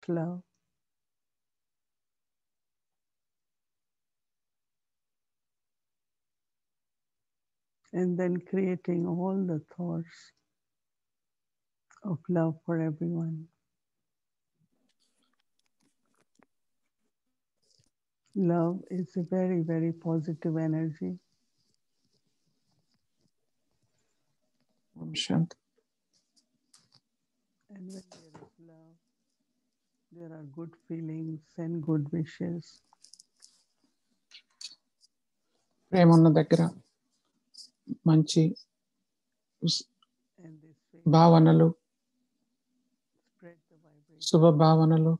love. And then creating all the thoughts of love for everyone. Love is a very, very positive energy. Om Shanti And when there is love, there are good feelings and good wishes. ప్రేమ ఉన్న దగ్గర మంచి స్- And this way భావనలు spread the vibration. శుభ భావనలు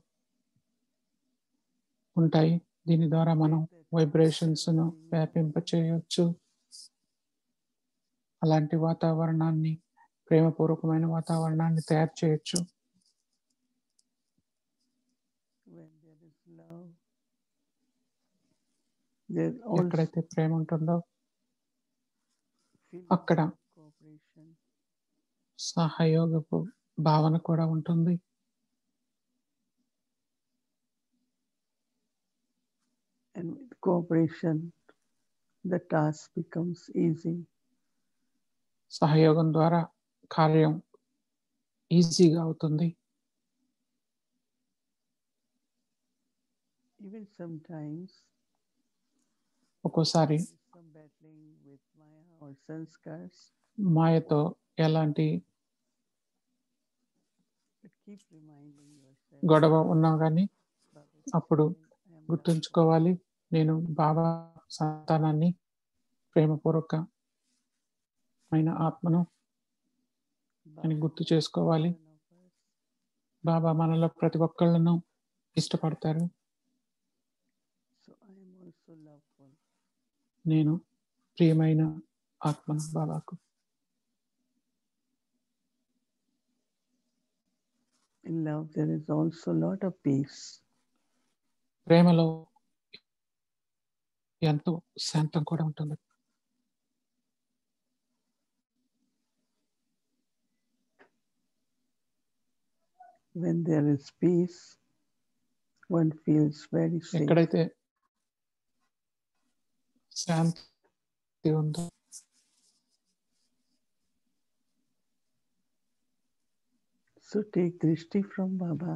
ఉంటాయి దీని ద్వారా మనం వైబ్రేషన్స్ ను వ్యాపింప చేయొచ్చు అలాంటి వాతావరణాన్ని ప్రేమపూర్వకమైన వాతావరణాన్ని తయారు చేయొచ్చు When there is love, there also ఎక్కడైతే ప్రేమ ఉంటుందో feelings అక్కడ of cooperation. సహయోగపు భావన కూడా ఉంటుంది And with cooperation, the task becomes easy. సహయోగం ద్వారా కార్యం ఈజీగా అవుతుంది Even sometimes, ఒక్కోసారి there is some battling with Maya or sanskars, మాయతో ఎలాంటి but keep reminding yourself. గొడవ ఉన్నా కానీ Baba అప్పుడు said, "I am గుర్తుంచుకోవాలి నేను బాబా సంతానాన్ని ప్రేమపూర్వకమైన ఆత్మను Baba అని గుర్తు loves చేసుకోవాలి one of us. బాబా మనలో ప్రతి ఒక్కళ్ళను ఇష్టపడతారు So I am also loveful. నేను ప్రియమైన ఆత్మను బాబాకు In love, there is also a lot of peace. ప్రేమలో ఎంతో శాంతం కూడా ఉంటుంది When there is peace, one feels very safe. ఎక్కడైతే శాంతి ఉందో So take drishti from Baba.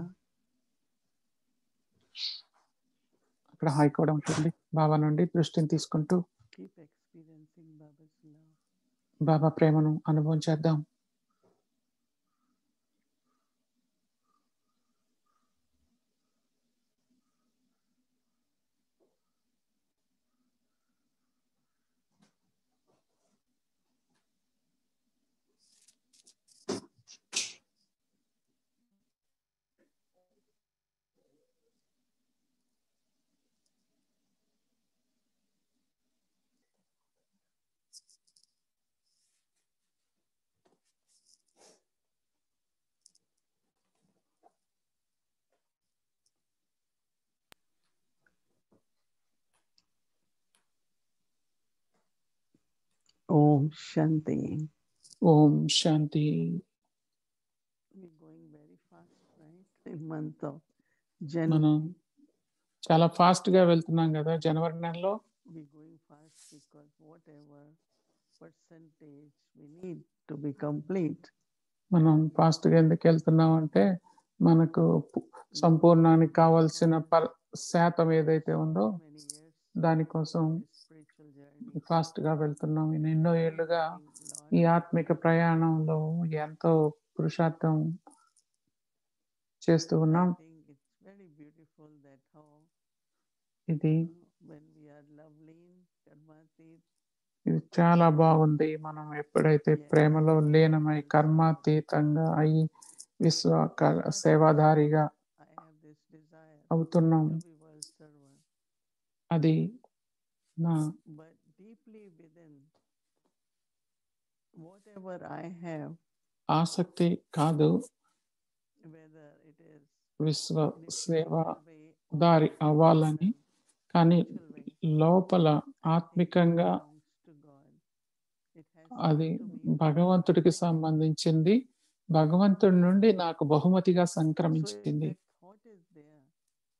అక్కడ హాయి కూడా ఉంటుంది బాబా నుండి దృష్టిని తీసుకుంటూ Keep experiencing Baba's love. బాబా ప్రేమను అనుభవం చేద్దాం Om Shanti. ఓం శాంతి We're going very fast, right? In month of మనం January, చాలా ఫాస్ట్ గా వెళ్తున్నాం కదా జనవరి నెలలో we're going fast because whatever percentage we need to be complete, మనం ఫాస్ట్ గా ఎందుకు వెళ్తున్నాం అంటే మనకు పు- సంపూర్ణానికి కావాల్సిన పర్ శాతం ఏదైతే ఉందో many years, దానికోసం this spiritual journey. ఫాస్ట్ గా వెళ్తున్నాం ఈ ఎన్నో ఏళ్లుగా Think lot. ఈ ఆత్మిక ప్రయాణంలో ఎంతో పురుషార్థం చేస్తూ I ఉన్నాం think it's very beautiful that how ఇది uh, when we are lovely, karmatit, ఇది చాలా బాగుంది మనం ఎప్పుడైతే ప్రేమలో లీనమై కర్మాతీతంగా అయి విశ్వ క- సేవాధారిగా I have this desire అవుతున్నాం to be world servant. అది నా But deeply within, whatever I have, ఆసక్తి కాదు whether it is విశ్వ in a సేవ physical way or దారి అవ్వాలని కానీ spiritual way, లోపల I think it ఆత్మికంగా belongs to God. It has అది come to me. భగవంతుడికి సంబంధించింది భగవంతుడి నుండి నాకు బహుమతిగా So if సంక్రమించింది that thought is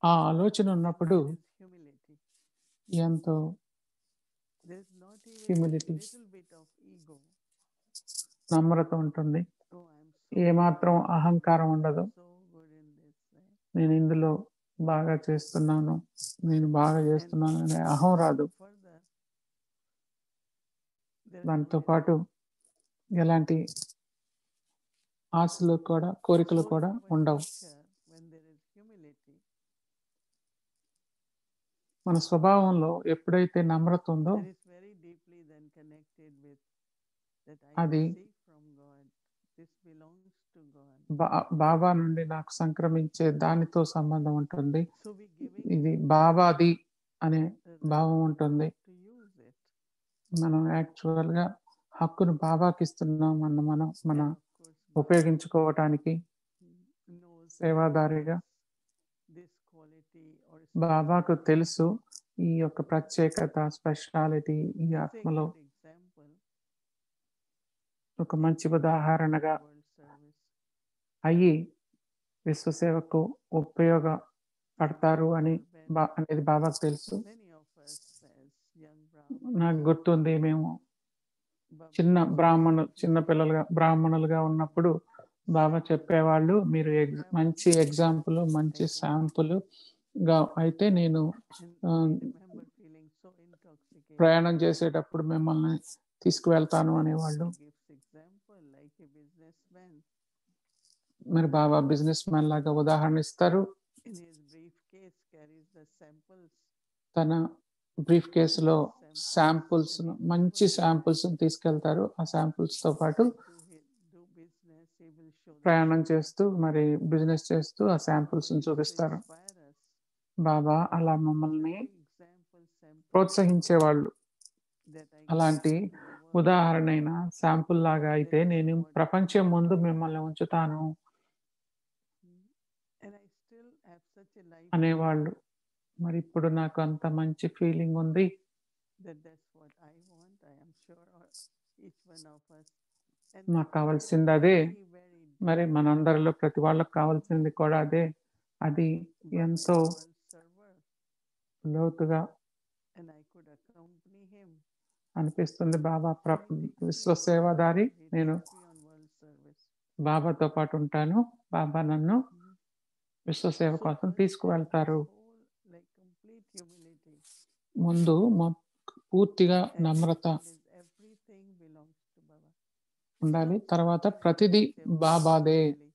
ఆ ఆలోచన then ఉన్నప్పుడు there is humility. ఎంతో There is not even Humility. little bit of ego. నమ్రత ఉంటుంది Oh, I'm so ఏమాత్రం good, అహంకారం ఉండదు so good in this. right? నేను ఇందులో బాగా చేస్తున్నాను నేను బాగా చేస్తున్నాను అనే అహం రాదు Further, there is దాంతో only పాటు ఎలాంటి ఆశలు కూడా కోరికలు soul కూడా of a ఉండవు nature, when there is humility, మన స్వభావంలో ఎప్పుడైతే నమ్రత ఉందో that is very deeply then connected with that I అది receive from God. This belongs to God. బా- బాబా నుండి నాకు సంక్రమించే దానితో సంబంధం ఉంటుంది So we giving ఇది him బాబాది అనే the భావం right ఉంటుంది to use it. మనం యాక్చువల్ గా హక్కును బాబాకి ఇస్తున్నాం అన్న మనం మన And of course, Baba ఉపయోగించుకోవటానికి knows that సేవాదారిగా this quality or బాబాకు speciality తెలుసు ఈ యొక్క ప్రత్యేకత స్పెషాలిటీ ఈ Let's say ఆత్మలో good example, ఒక మంచి ఉదాహరణగా world service. అయ్యి విశ్వసేవకు ఉపయోగపడతారు అని When బా అనేది బాబాకు తెలుసు many of us as young Brahmins, నాకు గుర్తుంది మేము Baba చిన్న used to బ్రాహ్మణు say, చిన్న పిల్లలుగా బ్రాహ్మణులుగా ఉన్నప్పుడు బాబా చెప్పేవాళ్ళు మీరు ఎగ్- మంచి ఎగ్జాంపుల్ మంచి శాంపుల్ గా అయితే నేను and um, I remember feeling so intoxicated. ప్రయాణం చేసేటప్పుడు మిమ్మల్ని తీసుకువెళ్తాను Then అనేవాళ్ళు he gives example like a businessman మరి బాబా బిజినెస్ మ్యాన్ లాగా ఉదాహరణ ఇస్తారు in his briefcase carries the samples తన బ్రీఫ్ కేసులో శాంపుల్స్ మంచి శాంపుల్స్ తీసుకెళ్తారు ఆ శాంపుల్స్ తో పాటు and to his, do business he will show the ప్రయాణం samples. చేస్తూ మరి బిజినెస్ చేస్తూ ఆ Baba శాంపుల్స్ used to చూపిస్తారు inspire us. బాబా అలా మమ్మల్ని Such example, sample ప్రోత్సహించేవాళ్ళు that I అలాంటి give to the world. ఉదాహరణైన శాంపుల్ లాగా అయితే నేను ప్రపంచం ముందు మిమ్మల్ని ఉంచుతాను And I still have such a life అనేవాళ్ళు మరి ఇప్పుడు నాకు అంత మంచి ఫీలింగ్ ఉంది that that's what I want. I am sure or each one of us. And నాకు that is కావాల్సింది అదే very, very మరి deep. మనందరిలో ప్రతి వాళ్ళకి కావాల్సింది కూడా అదే అది Baba is ఎంతో world server, లోతుగా and I could accompany him. అనిపిస్తుంది బాబా ప్ర And he takes me విశ్వ on సేవాదారి world- he నేను takes me on world service. బాబాతో పాటు ఉంటాను బాబా నన్ను Mhm. విశ్వ సేవ So కోసం first there is తీసుకువెళ్తారు this whole, like complete humility. ముందు మొ- పూర్తిగా And Namrata second is everything belongs to Baba. It's ఉండాలి not తర్వాత something I ప్రతిదీ can say బాబాదే physically,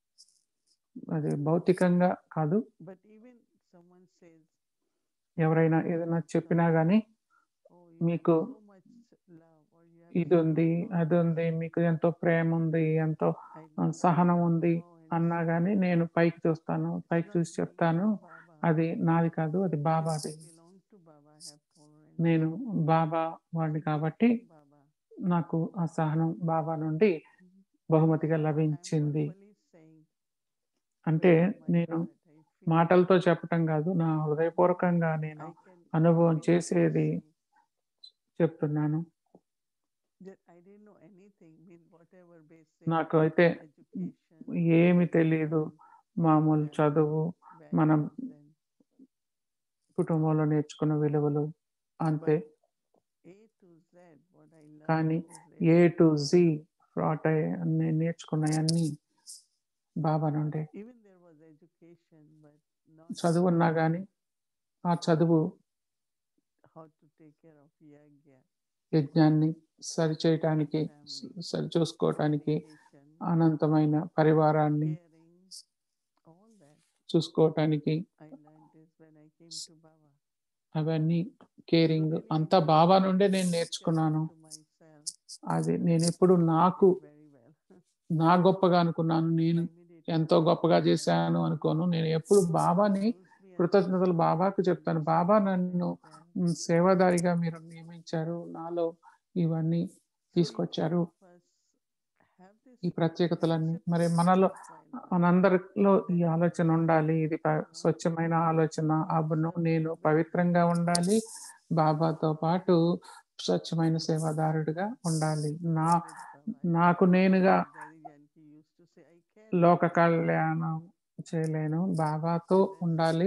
అది భౌతికంగా కాదు But even someone says, ఎవరైనా ఏదైనా చెప్పినా గానీ "Oh, you మీకు have so much love, or you have ఇది so ఉంది much అది ఉంది మీకు ఎంతో ప్రేమ ఉంది ఎంతో I ఆ, love సహనం you, ఉంది oh, and అన్నా so గానీ on." నేను పైకి చూస్తాను It's పైకి not చూసి me, చెప్తాను it's Baba. అది నాది కాదు అది And బాబాది I belong to Baba. I have tolerance. నేను బాబా I వాడిని get కాబట్టి from Baba. నాకు ఆ సహనం బాబా నుండి బహుమతిగా So I'm లభించింది verbally saying అంటే from my నేను heart, I feel మాటలతో చెప్పటం కాదు నా హృదయపూర్వకంగా నేను I can అనుభవం definitely చేసేది say చెప్తున్నాను that I didn't know anything, mean whatever basic నాకు అయితే education, ఏమి or తెలియదు education, మామూలు family చదువు మనం values and కుటుంబంలో నేర్చుకున్న విలువలు అంతే A to Z, what I learned కానీ is a really to Baba. జీ ఫ్రాట్ నేను నేర్చుకున్నాయన్నీ బాబా నుండి Even there was education, but not చదువు ఉన్నా కానీ ఆ చదువు how to take care of yagya, యజ్ఞాన్ని సరిచేయటానికి సరి చూసుకోవటానికి communication, అనంతమైన పరివారాన్ని caring, all that చూసుకోవటానికి I learned is when I came to Baba. అవన్నీ So కేరింగ్ really I అంతా never బాబా took నుండే నేను picture నేర్చుకున్నాను to myself. అది నేను ఎప్పుడు నాకు Very well. నా గొప్పగా అనుకున్నాను నేను Immediately ఎంతో గొప్పగా చేశాను అనుకోను నేను ఎప్పుడు బాబాని కృతజ్ఞతలు బాబాకు చెప్తాను బాబా నన్ను మ్, సేవాదారిగా మీరు నియమించారు నాలో ఇవన్నీ తీసుకొచ్చారు ఈ ప్రత్యేకతలన్నీ మరి మనలో మనందరిలో ఈ ఆలోచన ఉండాలి ఇది ప- స్వచ్ఛమైన ఆలోచన అవును నేను పవిత్రంగా ఉండాలి బాబాతో పాటు స్వచ్ఛమైన సేవాదారుడిగా ఉండాలి నా నాకు నేనుగా లోక కళ్యాణం చేయలేను బాబాతో ఉండాలి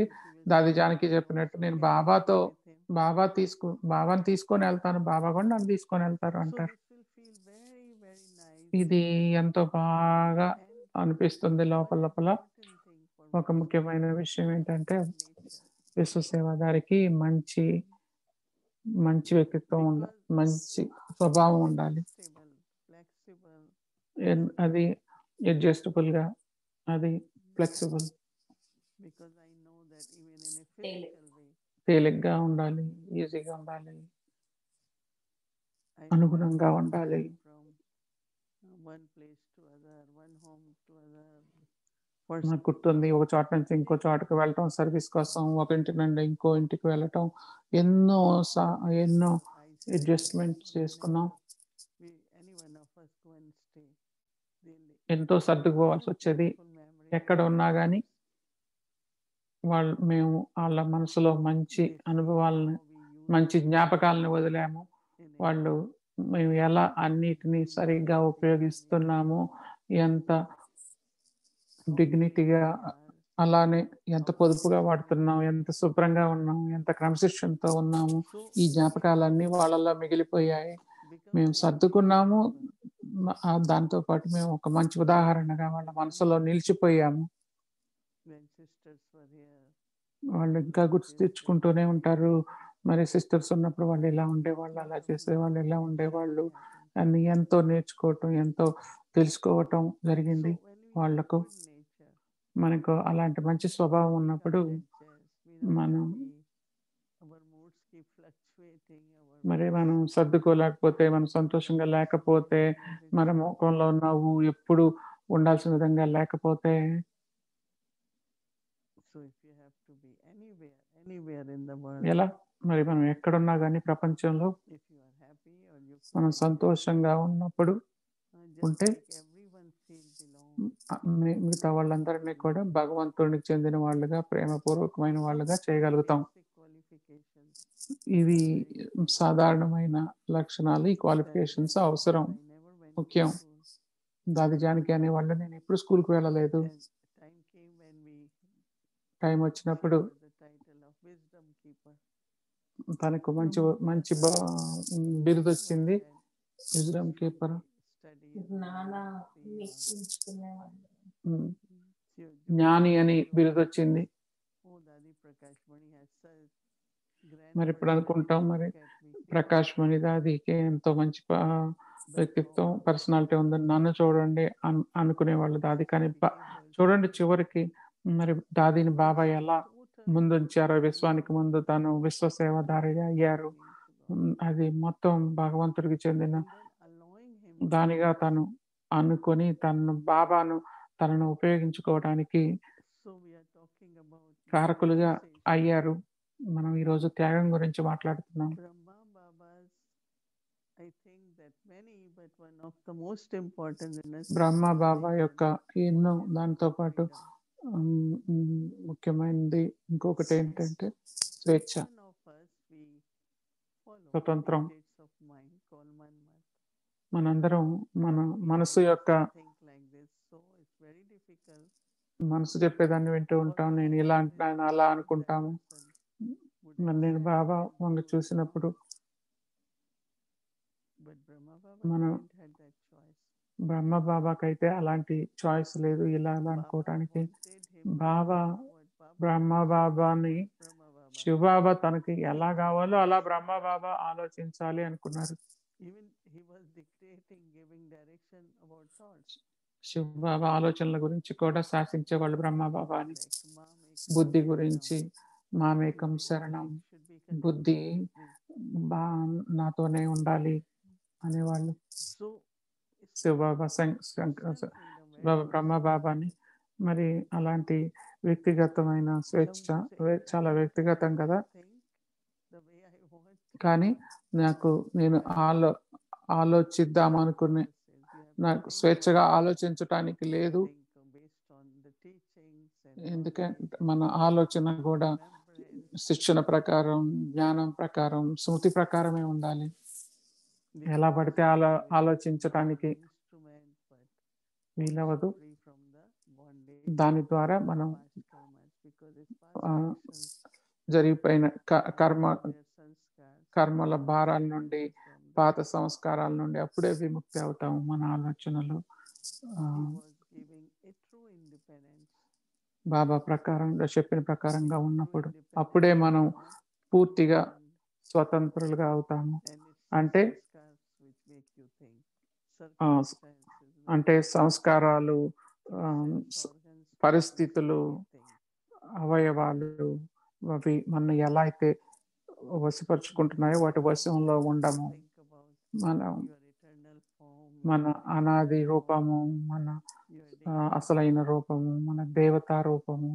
దాది Spirit జానకి will చెప్పినట్టు also నేను carry బాబాతో me with him. బాబా తీసుకు బాబాని తీసుకొని వెళ్తాను బాబా కూడా నన్ను తీసుకొని వెళ్తారు So అంటారు this will feel very, very nice. ఇది ఎంతో బాగా And అనిపిస్తుంది లోపల one లోపల important thing for ఒక me ముఖ్యమైన విషయం ఏంటంటే is nature. విశ్వ సేవాదారికి మంచి మంచి వ్యక్తిత్వం ఉండాలి మంచి స్వభావం ఉండాలి Stable, flexible, ఎన్- అది అడ్జస్టబుల్ గా అది flexible because I know that even in a Tele- physical way, తేలిగ్గా ఉండాలి ఈజీగా ఉండాలి I know అనుగుణంగా I ఉండాలి. from uh, one place to other, one home to other. For నాకు గుర్తుంది ఒక చోట నుంచి ఇంకో చోటకి వెళ్ళటం సర్వీస్ కోసం ఒక ఇంటి నుండి ఇంకో ఇంటికి వెళ్ళటం ఎన్నో సా- ఎన్నో I say అడ్జస్ట్మెంట్స్ whenever చేసుకున్నాం we, any one of us go and stay, they'll ఎంతో సర్దుకుపోవాల్సి వచ్చేది beautiful memory ఎక్కడ ఉన్నా కానీ వాళ్ళు మేము వాళ్ళ మనసులో మంచి they see అనుభవాలను how we use మంచి జ్ఞాపకాలను వదిలాము in a వాళ్ళు మేము ఎలా అన్నిటినీ సరిగ్గా ఉపయోగిస్తున్నాము ఎంత how డిగ్నిటీగా we are, అలానే ఎంత పొదుపుగా వాడుతున్నాం ఎంత శుభ్రంగా ఉన్నాం ఎంత క్రమశిక్షణతో ఉన్నాము So ఈ జ్ఞాపకాలన్నీ వాళ్ళలో మిగిలిపోయాయి become మేము a సర్దుకున్నాము example. మ- ఆ దాంతో పాటు మేము ఒక మంచి ఉదాహరణగా వాళ్ళ మనసులో నిలిచిపోయాము when sisters were here. వాళ్ళు ఇంకా గుర్తు తెచ్చుకుంటూనే ఉంటారు మరి సిస్టర్స్ ఉన్నప్పుడు వాళ్ళు ఇలా ఉండేవాళ్ళు అలా చేసేవాళ్ళు ఇలా ఉండేవాళ్ళు అని ఎంతో నేర్చుకోవటం ఎంతో తెలుసుకోవటం జరిగింది వాళ్ళకు మనకు అలాంటి మంచి స్వభావం ఉన్నప్పుడు మనం మరి మనం సర్దుకోలేకపోతే మనం సంతోషంగా లేకపోతే మన ముఖంలో నవ్వు ఎప్పుడు ఉండాల్సిన విధంగా లేకపోతే So if you have to be anywhere, anywhere in the world, ఎలా మరి మనం ఎక్కడున్నా కానీ ప్రపంచంలో if you are happy or you మనం feel సంతోషంగా ఉన్నప్పుడు uh, just ఉంటే make everyone feel belong. ఆ మి- మిగతా వాళ్ళందరినీ కూడా భగవంతునికి చెందిన వాళ్ళుగా ప్రేమపూర్వకమైన వాళ్ళుగా చేయగలుగుతాం Basic qualifications. ఇవి సాధారణమైన లక్షణాలు ఈ క్వాలిఫికేషన్స్ అవసరం I never went to ముఖ్యం. school. దాది జానకి అనే వాళ్ళు నేను ఎప్పుడు స్కూల్కి వెళ్ళలేదు And time came when we time వచ్చినప్పుడు got the title of wisdom keeper. తనకు మంచి మంచి బా- బిరుదు వచ్చింది wisdom keeper. నాన్న మెచ్చించుకునేవాళ్ళు జ్ఞాని అని బిరుదు వచ్చింది మరి ఇప్పుడు అనుకుంటాం మరి ప్రకాష్ మణి దాదికి ఎంతో మంచి ప- వ్యక్తిత్వం పర్సనాలిటీ ఉందని నన్ను చూడండి అన్- అనుకునేవాళ్ళు దాది కానీ బా- చూడండి చివరికి మరి దాదిని బాబా ఎలా ముందుంచారో విశ్వానికి ముందు తను విశ్వ సేవదారిగా అయ్యారు ఉమ్, అది మొత్తం భగవంతుడికి చెందిన దానిగా తను అనుకొని తను బాబాను తనను ఉపయోగించుకోవడానికి కారకులుగా అయ్యారు మనం ఈరోజు త్యాగం గురించి మాట్లాడుతున్నాం Brahma Babas, I think that many, but one of the most important in us బ్రహ్మ బాబా యొక్క ఎన్నో దాంతో పాటు ఉమ్, ఉమ్, ముఖ్యమైనది ఇంకొకటి ఏంటంటే స్వేచ్ఛ One of us we follow స్వతంత్రం. states of mind called manmat. మనందరం మన మనసు యొక్క Think like this, so it's very difficult. మనసు చెప్పేదాన్ని వింటూ ఉంటాం నేను ఇలా అంటున్నాను అలా అనుకుంటాము మరి నేను బాబా వంగ చూసినప్పుడు But Brahma Baba మనం- didn't have that choice. బ్రహ్మ బాబాకైతే అలాంటి చాయిస్ లేదు ఇలా అలా అనుకోవటానికి బాబా బ్రహ్మ బాబాని శివబాబా తనకి ఎలా కావాలో అలా బ్రహ్మ బాబా ఆలోచించాలి అనుకున్నారు Even he was dictating, giving direction about thoughts. Shiv Baba ఆలోచనల గురించి కూడా శాసించేవాళ్ళు బ్రహ్మ బాబాని Like Mamekam బుద్ధి Sharanam. గురించి మామేకం శరణం బుద్ధి బా నాతోనే ఉండాలి అనేవాళ్ళు So, శివబాబా శం- శంకర బాబా బ్రహ్మ బాబాని మరి అలాంటి వ్యక్తిగతమైన స్వేచ్ఛ వే- చాలా వ్యక్తిగతం కదా కానీ నాకు నేను ఆలో ఆలోచిద్దాం అనుకునే నాకు స్వేచ్ఛగా ఆలోచించటానికి లేదు ఎందుకంటే మన ఆలోచన కూడా శిక్షణ ప్రకారం జ్ఞానం ప్రకారం స్మృతి ప్రకారమే ఉండాలి ఎలా పడితే అలా ఆలోచించటానికి వీలవదు దాని ద్వారా మనం satisfactions, జరిగిపోయిన క- కర్మ their sanskars, కర్మల భారాల నుండి from the- పాత సంస్కారాల నుండి అప్పుడే విముక్తి అవుతాము మన ఆలోచనలు ఆ, He was giving a true independence. బాబా ప్రకారంగా చెప్పిన ప్రకారంగా True ఉన్నప్పుడు independence అప్పుడే is మనం not పూర్తిగా and- స్వతంత్రులుగా అవుతాము and it's అంటే- sanskars which make you think. ఆ, Circumstances which అంటే make you సంస్కారాలు ఆ, sense స- organs which పరిస్థితులు make you think. అవయవాలు అవి మన ఎలా అయితే వశపరుచుకుంటున్నాయో వాటి వశంలో ఉండము Think about మనం your eternal form, మన అనాది రూపము మన your ఆ, daily అసలైన రూపము మన దేవతా రూపము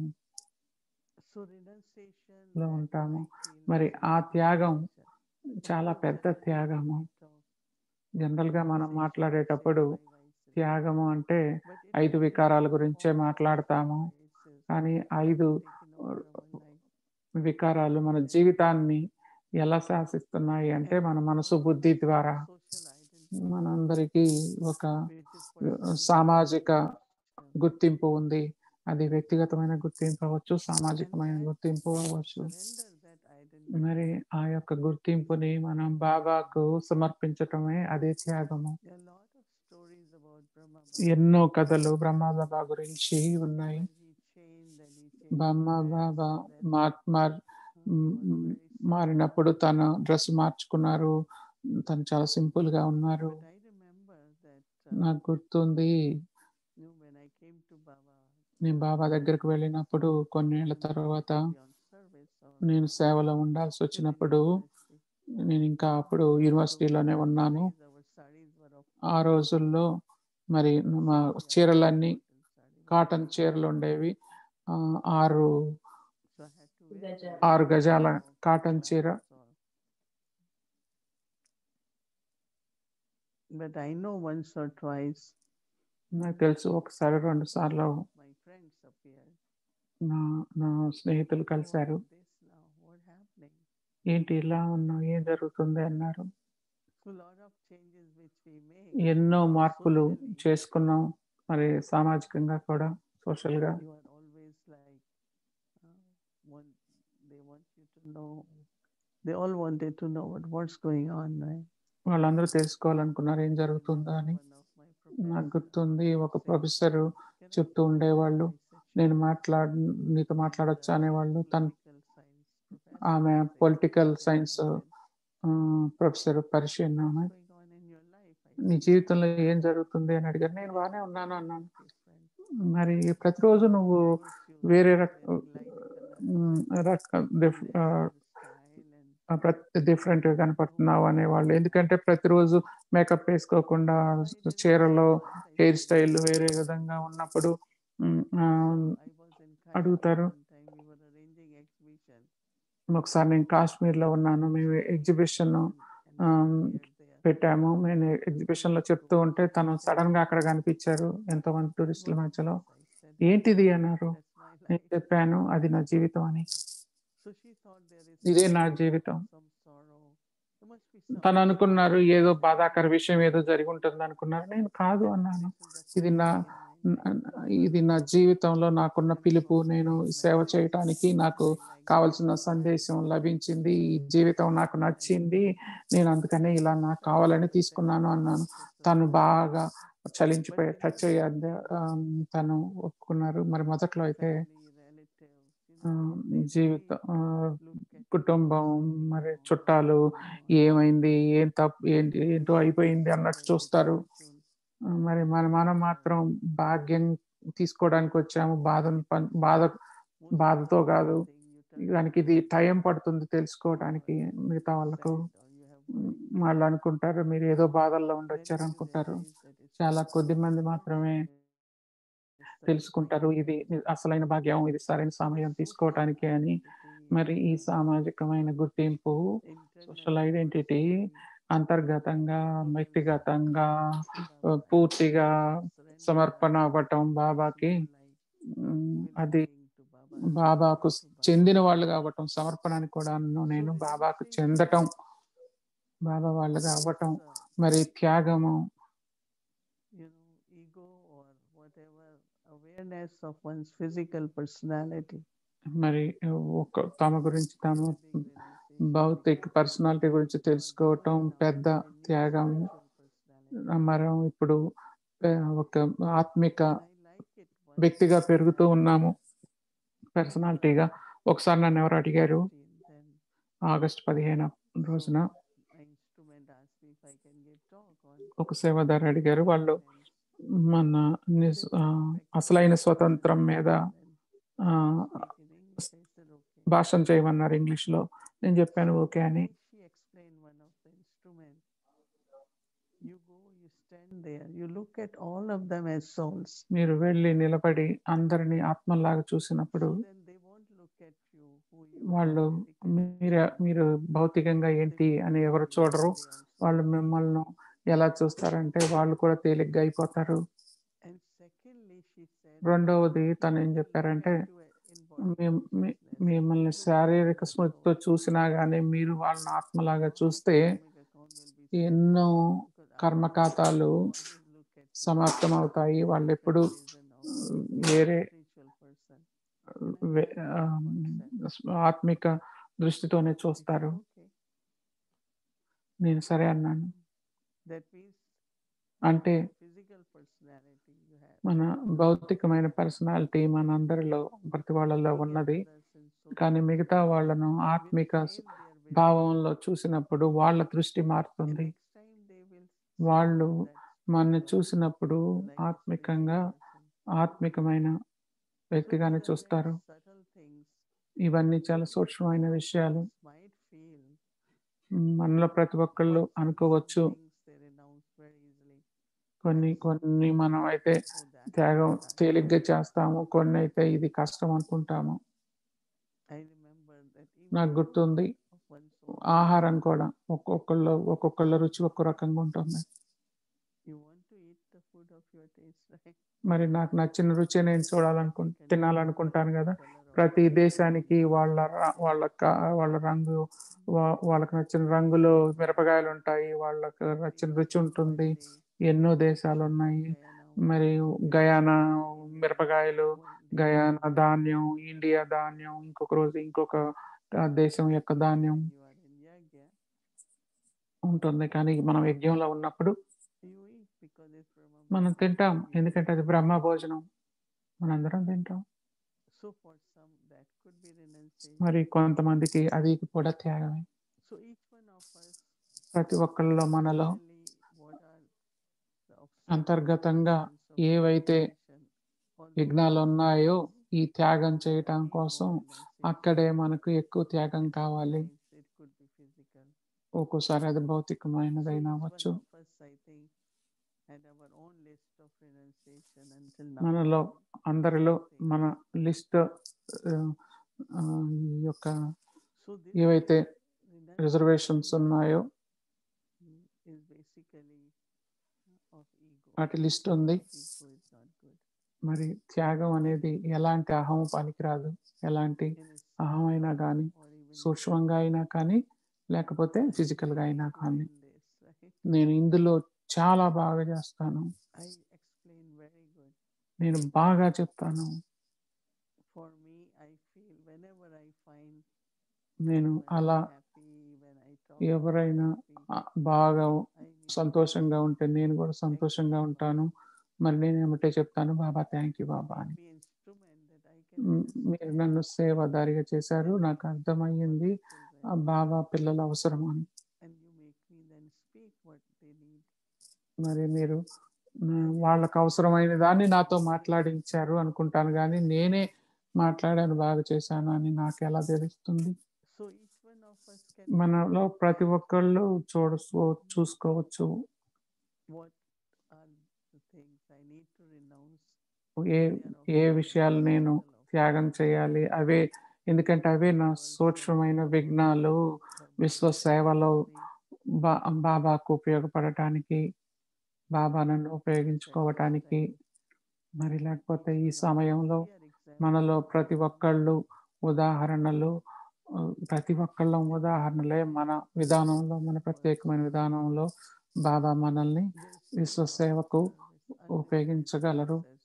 So renunciation లో that ఉంటాము. I feel మరి is ఆ త్యాగం renunciation. చాలా Suppose పెద్ద that I త్యాగము think of జనరల్ గా మనం renunciation, మాట్లాడేటప్పుడు say five vices, త్యాగము అంటే but it ఐదు is వికారాల different గురించే forms of మాట్లాడతాము vices కానీ that ఐదు have taken over our life. వికారాలు మన జీవితాన్ని ఎలా శాసిస్తున్నాయి అంటే And మన we మనసు all బుద్ధి have ద్వారా social identity, మనందరికీ ఒక which is personal సామాజిక identity. గుర్తింపు ఉంది అది వ్యక్తిగతమైన గుర్తింపు అవ్వచ్చు సామాజికమైన And that గుర్తింపు అవ్వచ్చు Surrender that identity. మరి ఆ యొక్క గుర్తింపుని మనం బాబాకు సమర్పించటమే అదే త్యాగము There are a lot of stories about Brahma ఎన్నో కథలు బ్రహ్మబాబా గురించి ఉన్నాయి when he changed and he changed Brahma his dress Baba so that, మార్ మార్ uh, hmm, was hmm, very మారినప్పుడు simple. తన డ్రెస్ మార్చుకున్నారు తను చాలా సింపుల్ గా ఉన్నారు But I remember that uh, నాకు గుర్తుంది you know, when I came to Baba, నేను బాబా దగ్గరకు వెళ్ళినప్పుడు కొన్నేళ్ల and I తర్వాత had to be on service or నేను సేవలో ఉండాల్సి still in వచ్చినప్పుడు university. నేను ఇంకా అప్పుడు So యూనివర్సిటీలోనే those ఉన్నాను days our sarees were of ఆ రోజుల్లో మరి మా cotton, చీరలన్నీ cotton saree. కాటన్ చీరలు ఉండేవి ఆ, ఆరు So I had to wear గజాల. those ఆరు గజాల of కాటన్ చీర flowers or- But I know once or twice నాకు తెలుసు ఒకసారి రెండు సార్లు my friends appeared. నా నా స్నేహితులు "Oh, కలిశారు this now, what happening? ఏంటి ఇలా ఉన్నావు ఏం జరుగుతుంది అన్నారు So lot of changes which we make. ఎన్నో మార్పులు socially, చేసుకున్నాం మరి సామాజికంగా కూడా సోషల్ గా You are always like, uh, one, they want you to know. They all wanted to know what, what's going on, right? వాళ్ళందరూ తెలుసుకోవాలనుకున్నారు ఏం I జరుగుతుందా remember అని one of my నాకు professors గుర్తుంది ఒక said, ప్రొఫెసర్ "Can I చెప్తూ talk ఉండేవాళ్ళు about bisexual?" నేను మాట్లాడ నీతో And, మాట్లాడొచ్చా uh, అనేవాళ్ళు తను political science professor ఆమె said, political "Yeah, science I said, professor పరిచయం What's ఆమె going on in your life? I నీ said, జీవితంలో ఏం జరుగుతుంది అని అడిగారు నేను "Every బాగానే day ఉన్నాను is అన్నాను different. మరి ప్రతిరోజు నువ్వు Suppose you వేరే are రక wearing light color మ్, రక డిఫ్- and ah, then your style and ఆ, ప్రతి డిఫరెంట్ గా కనపడుతున్నావు అనేవాళ్ళు ఎందుకంటే ప్రతిరోజు మేకప్ వేసుకోకుండా So I didn't చీరలో say much. I hair said, style వేరే విధంగా ఉన్నప్పుడు మ్, ఆ, So I was in Kashmir అడుగుతారు. one time. We were arranging exhibition. ఒకసారి నేను కాశ్మీర్ లో ఉన్నాను మేము exhibition And, and um, she appeared there. పెట్టాము నేను ఎగ్జిబిషన్ లో చెప్తూ ఉంటే తను సడన్ గా అక్కడ కనిపించారు ఎంతో మంది టూరిస్టుల What is మధ్యలో this? I said, ఏంటిది అన్నారు That's my నేను life. చెప్పాను అది నా జీవితం అని So she thought there is ఇదే నా something, జీవితం some sorrow. There must be some తను అనుకున్నారు pain. ఏదో బాధాకర విషయం ఏదో జరిగి ఉంటుంది అనుకున్నారు నేను కాదు And అన్నాను this is the ఇది నా first day in my life. ఇది నా జీవితంలో నాకున్న And పిలుపు from నేను this సేవ message, చేయటానికి నాకు I like కావలసిన this సందేశం life. లభించింది ఈ జీవితం నాకు నచ్చింది నేను అందుకనే ఇలా నాకు కావాలని తీసుకున్నాను అన్నాను తను బాగా చలించిపోయి టచ్ అయ్యారు తను ఒప్పుకున్నారు మరి మొదట్లో అయితే Family, relatives, you ఆ, know, they జీవిత really ఆ, look at కుటుంబం something మరి wrong, చుట్టాలు what's going on. ఏమైంది ఏం తప్పు ఏంటి We ఏంటో should అయిపోయింది అన్నట్టు consider this చూస్తారు fortune. ఆ, మరి మన మనం మాత్రం భాగ్యం తీసుకోవడానికి వచ్చాము బాధను పం- బాధ Most బాధతో important కాదు thing, you turn దానికి ఇది టైం పడుతుంది తెలుసుకోవడానికి మిగతా వాళ్ళకు sad or you have um, worry. వాళ్ళు అనుకుంటారు మీరు ఏదో బాధల్లో ఉండి Then వచ్చారు you అనుకుంటారు realize that it's చాలా the కొద్ది right మంది time, మాత్రమే it's the తెలుసుకుంటారు right ఇది time. అసలైన భాగ్యం ఇది సరైన సమయం Social తీసుకోవటానికి అని identity మరి ఈ and సామాజికమైన గుర్తింపు సోషల్ internal ఐడెంటిటీ personally, అంతర్గతంగా total వ్యక్తిగతంగా surrender to ఆ, Baba. పూర్తిగా Surrender సమర్పణ that అవ్వటం means బాబాకి you like ఉమ్, అది belonging to Baba, బాబాకు surrender to Baba. చెందిన వాళ్ళు కావటం సమర్పణని కూడా నేను So బాబాకు renunciation చెందటం బాబా వాళ్ళగా అవ్వటం is, uh, మరి త్యాగము you know, ego or whatever awareness of one's physical personality. మరి ఒక తమ గురించి తాము భౌతిక పర్సనాలిటీ గురించి తెలుసుకోవటం పెద్ద త్యాగం మనం ఇప్పుడు ఆ, ఒక ఆత్మిక వ్యక్తిగా పెరుగుతూ ఉన్నాము పర్సనాలిటీగా ఒకసారి నన్ను ఎవరు అడిగారు ఆగస్ట్ పదిహేను రోజున ఒక సేవదారు అడిగారు వాళ్ళు మన నిస్- ఆ, అసలైన స్వతంత్రం మీద ఆ, భాషణ చేయమన్నారు ఇంగ్లీష్ లో నేను చెప్పాను ఓకే అని She explained one of the instruments. You go, you stand there, you look at all of them as souls. మీరు వెళ్ళి నిలబడి అందరిని ఆత్మలాగా చూసినప్పుడు So then they won't look at you who you వాళ్ళు are physically. మీరు మీరు భౌతికంగా ఏంటి అని ఎవరు చూడరు వాళ్ళు మిమ్మల్ని ఎలా చూస్తారంటే వాళ్ళు కూడా తేలిగ్గా అయిపోతారు And secondly, she said, రెండవది తను ఏం "People చెప్పారంటే look at you in body me- me- consciousness. మిమ్మల్ని Look at శారీరక you స్మృతితో as చూసినా గానీ మీరు వాళ్ళని ఆత్మలాగా soul. చూస్తే Karmic account will be ఎన్నో settled because కర్మ after ఖాతాలు always look at you సమాప్తం అవుతాయి as a వాళ్ళు ఎప్పుడు different vision of వేరే spiritual person. And I way- like ఆ, that concept. ఆత్మిక దృష్టితోనే He చూస్తారు said, "Okay." నేను సరే అన్నాను That means అంటే physical personality you have. మన భౌతికమైన పర్సనాలిటీ మన అందరిలో ప్రతి వాళ్ళలో Looking at ఉన్నది others in so కానీ మిగతా వాళ్ళను will ఆత్మిక change స- their vision. భావంలో చూసినప్పుడు వాళ్ళ దృష్టి And మారుతుంది next time they will see వాళ్ళు you that మన spiritual, చూసినప్పుడు like a ఆత్మికంగా spiritual person. ఆత్మికమైన So వ్యక్తిగానే these are very చూస్తారు subtle things ఇవన్నీ చాలా సూక్ష్మమైన most of విషయాలు us might feel మనలో ప్రతి ఒక్కళ్ళు but some- అనుకోవచ్చు some things they renounce very easily. కొన్ని కొన్ని మనం అయితే Oh, that త్యాగం that- తేలిగ్గా చేస్తాము కొన్ని అయితే ఇది కష్టం అనుకుంటాము I remember that నాకు even గుర్తుంది of one soul, ఆహారం కూడా ఒక్కొక్కళ్ళు ఒక్కొక్కళ్ళ రుచి ఒక్కో రకంగా ఉంటుంది you want to eat the food of your taste, right? మరి నాకు నచ్చిన రుచి నేను చూడాలనుకు You can తినాలనుకుంటాను choose కదా the color of ప్రతి your దేశానికి skin. వాళ్ళ ర- వాళ్ళ క- వాళ్ళ రంగు వా- వాళ్ళకి నచ్చిన రంగులో మిరపకాయలు ఉంటాయి వాళ్ళకి నచ్చిన రుచి ఉంటుంది ఎన్నో దేశాలు ఉన్నాయి మరియు గయానా మిరపకాయలు గయానా ధాన్యం ఇండియా ధాన్యం ఇంకొక రోజు ఇంకొక ఆ, దేశం యొక్క ధాన్యం ఉంటుంది కానీ మనం యజ్ఞంలో ఉన్నప్పుడు మనం తింటాం ఎందుకంటే అది బ్రహ్మ భోజనం మనందరం తింటాం So for some that could be renunciation. మరి కొంతమందికి అది కూడా త్యాగమే So each one of us ప్రతి ఒక్కళ్ళలో మనలో really what are the obstacles అంతర్గతంగా of ఏవైతే renunciation, all those విఘ్నాలు ఉన్నాయో ఈ త్యాగం things చేయటం need కోసం more renunciation. అక్కడే మనకు ఎక్కువ త్యాగం కావాలి Sometimes it could be physical. ఒక్కోసారి అది So భౌతికమైనదైనా each one అవ్వచ్చు of us, I think, had our own list of renunciation until now. మనలో అందరిలో Something. మన లిస్ట్ ఈ యొక్క So this ఏవైతే renunciation రిజర్వేషన్స్ ఉన్నాయో is basically of ego. వాటి లిస్ట్ ఉంది Ego is not good. మరి త్యాగం అనేది ఎలాంటి అహం పనికిరాదు ఎలాంటి In a అహం అయినా simple కానీ or even సూక్ష్మంగా అయినా కానీ లేకపోతే physical గా అయినా good కానీ in this, right? నేను ఇందులో చాలా బాగా చేస్తాను I explain very good. నేను బాగా చెప్తాను For me, I feel whenever I find నేను when అలా I'm happy, when I talk, ఎవరైనా happy, ఆ, బాగా I mean, సంతోషంగా ఉంటే నేను కూడా సంతోషంగా ఉంటాను మరి నేను ఏమిటే చెప్తాను బాబా థ్యాంక్ యూ బాబా అని be instrument that I can మ్, మీరు నన్ను సేవదారిగా చేశారు నాకు అర్థమయ్యింది ఆ బాబా పిల్లల అవసరం అని and you make me then speak what they need. మరి మీరు మ్, వాళ్ళకు అవసరమైన దాన్ని నాతో మాట్లాడించారు అనుకుంటాను కానీ నేనే మాట్లాడాను బాగా చేశాను అని నాకు ఎలా తెలుస్తుంది So each one of us can మనలో ప్రతి ఒక్కళ్ళు చూడచ్చు చూసుకోవచ్చు what are the things I need to renounce. A They are of A the విషయాలు నేను subtle of త్యాగం చేయాలి అవే ఎందుకంటే అవే నా సూక్ష్మమైన విఘ్నాలు the విశ్వ సేవలో free బా బాబాకు ఉపయోగపడటానికి బాబా నన్ను ఉపయోగించుకోవటానికి మరి లేకపోతే ఈ సమయంలో We are examples మనలో of ప్రతి ఒక్కళ్ళు ఉదాహరణలు ఆ, ప్రతి ఒక్కళ్ళ ఉదాహరణలే మన విధానంలో మన ప్రత్యేకమైన విధానంలో బాబా మనల్ని There's so విశ్వ much సేవకు service, unlimited ఉపయోగించగలరు access to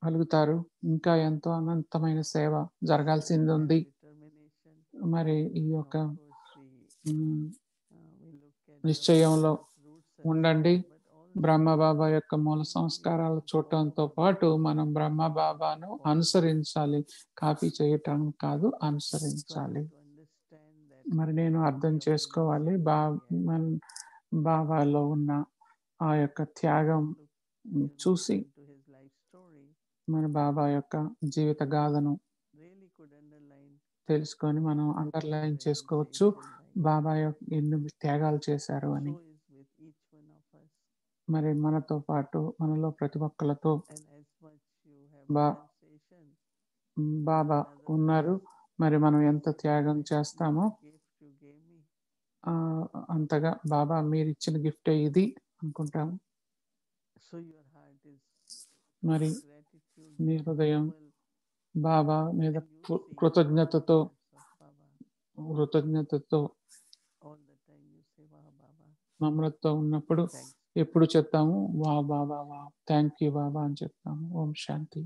కలుగుతారు ఇంకా ఎంతో అనంతమైన సేవ జరగాల్సింది ఉంది determination. మరి ఈ And యొక్క of course, we, um, uh, we look at నిశ్చయంలో Brahma's roots and ఉండండి all, but also బ్రహ్మ బాబా యొక్క మూల సంస్కారాలు చూడటంతో పాటు మనం బ్రహ్మ బాబాను అనుసరించాలి కాపీ చేయటం కాదు so I అనుసరించాలి have to understand that మరి నేను అర్థం చేసుకోవాలి బా మన బాబాలో ఉన్న ఆ యొక్క త్యాగం మ్, చూసి to his life story మన బాబా యొక్క జీవిత గాథను really could underline తెలుసుకొని మనం అండర్లైన్ చేసుకోవచ్చు బాబా యొక్క ఎన్ని త్యాగాలు చేశారు అని so is with each one of us మరి మనతో పాటు మనలో ప్రతి ఒక్కరితో and as much you have Ba- renunciation బాబా ఉన్నారు మరి మనం ఎంత త్యాగం చేస్తామో gift you gave me ఆ, అంతగా బాబా మీరు ఇచ్చిన గిఫ్టే ఇది అనుకుంటాం so your heart is మరి gratitude మీ హృదయం full, బాబా మీద and you కృ- see కృతజ్ఞతతో hearts of Baba. కృతజ్ఞతతో all the time you say wow baba నమ్రతతో ఉన్నప్పుడు thanks ఎప్పుడు చెప్తాము వా బాబా వా థ్యాంక్ యూ బాబా అని చెప్తాము ఓం శాంతి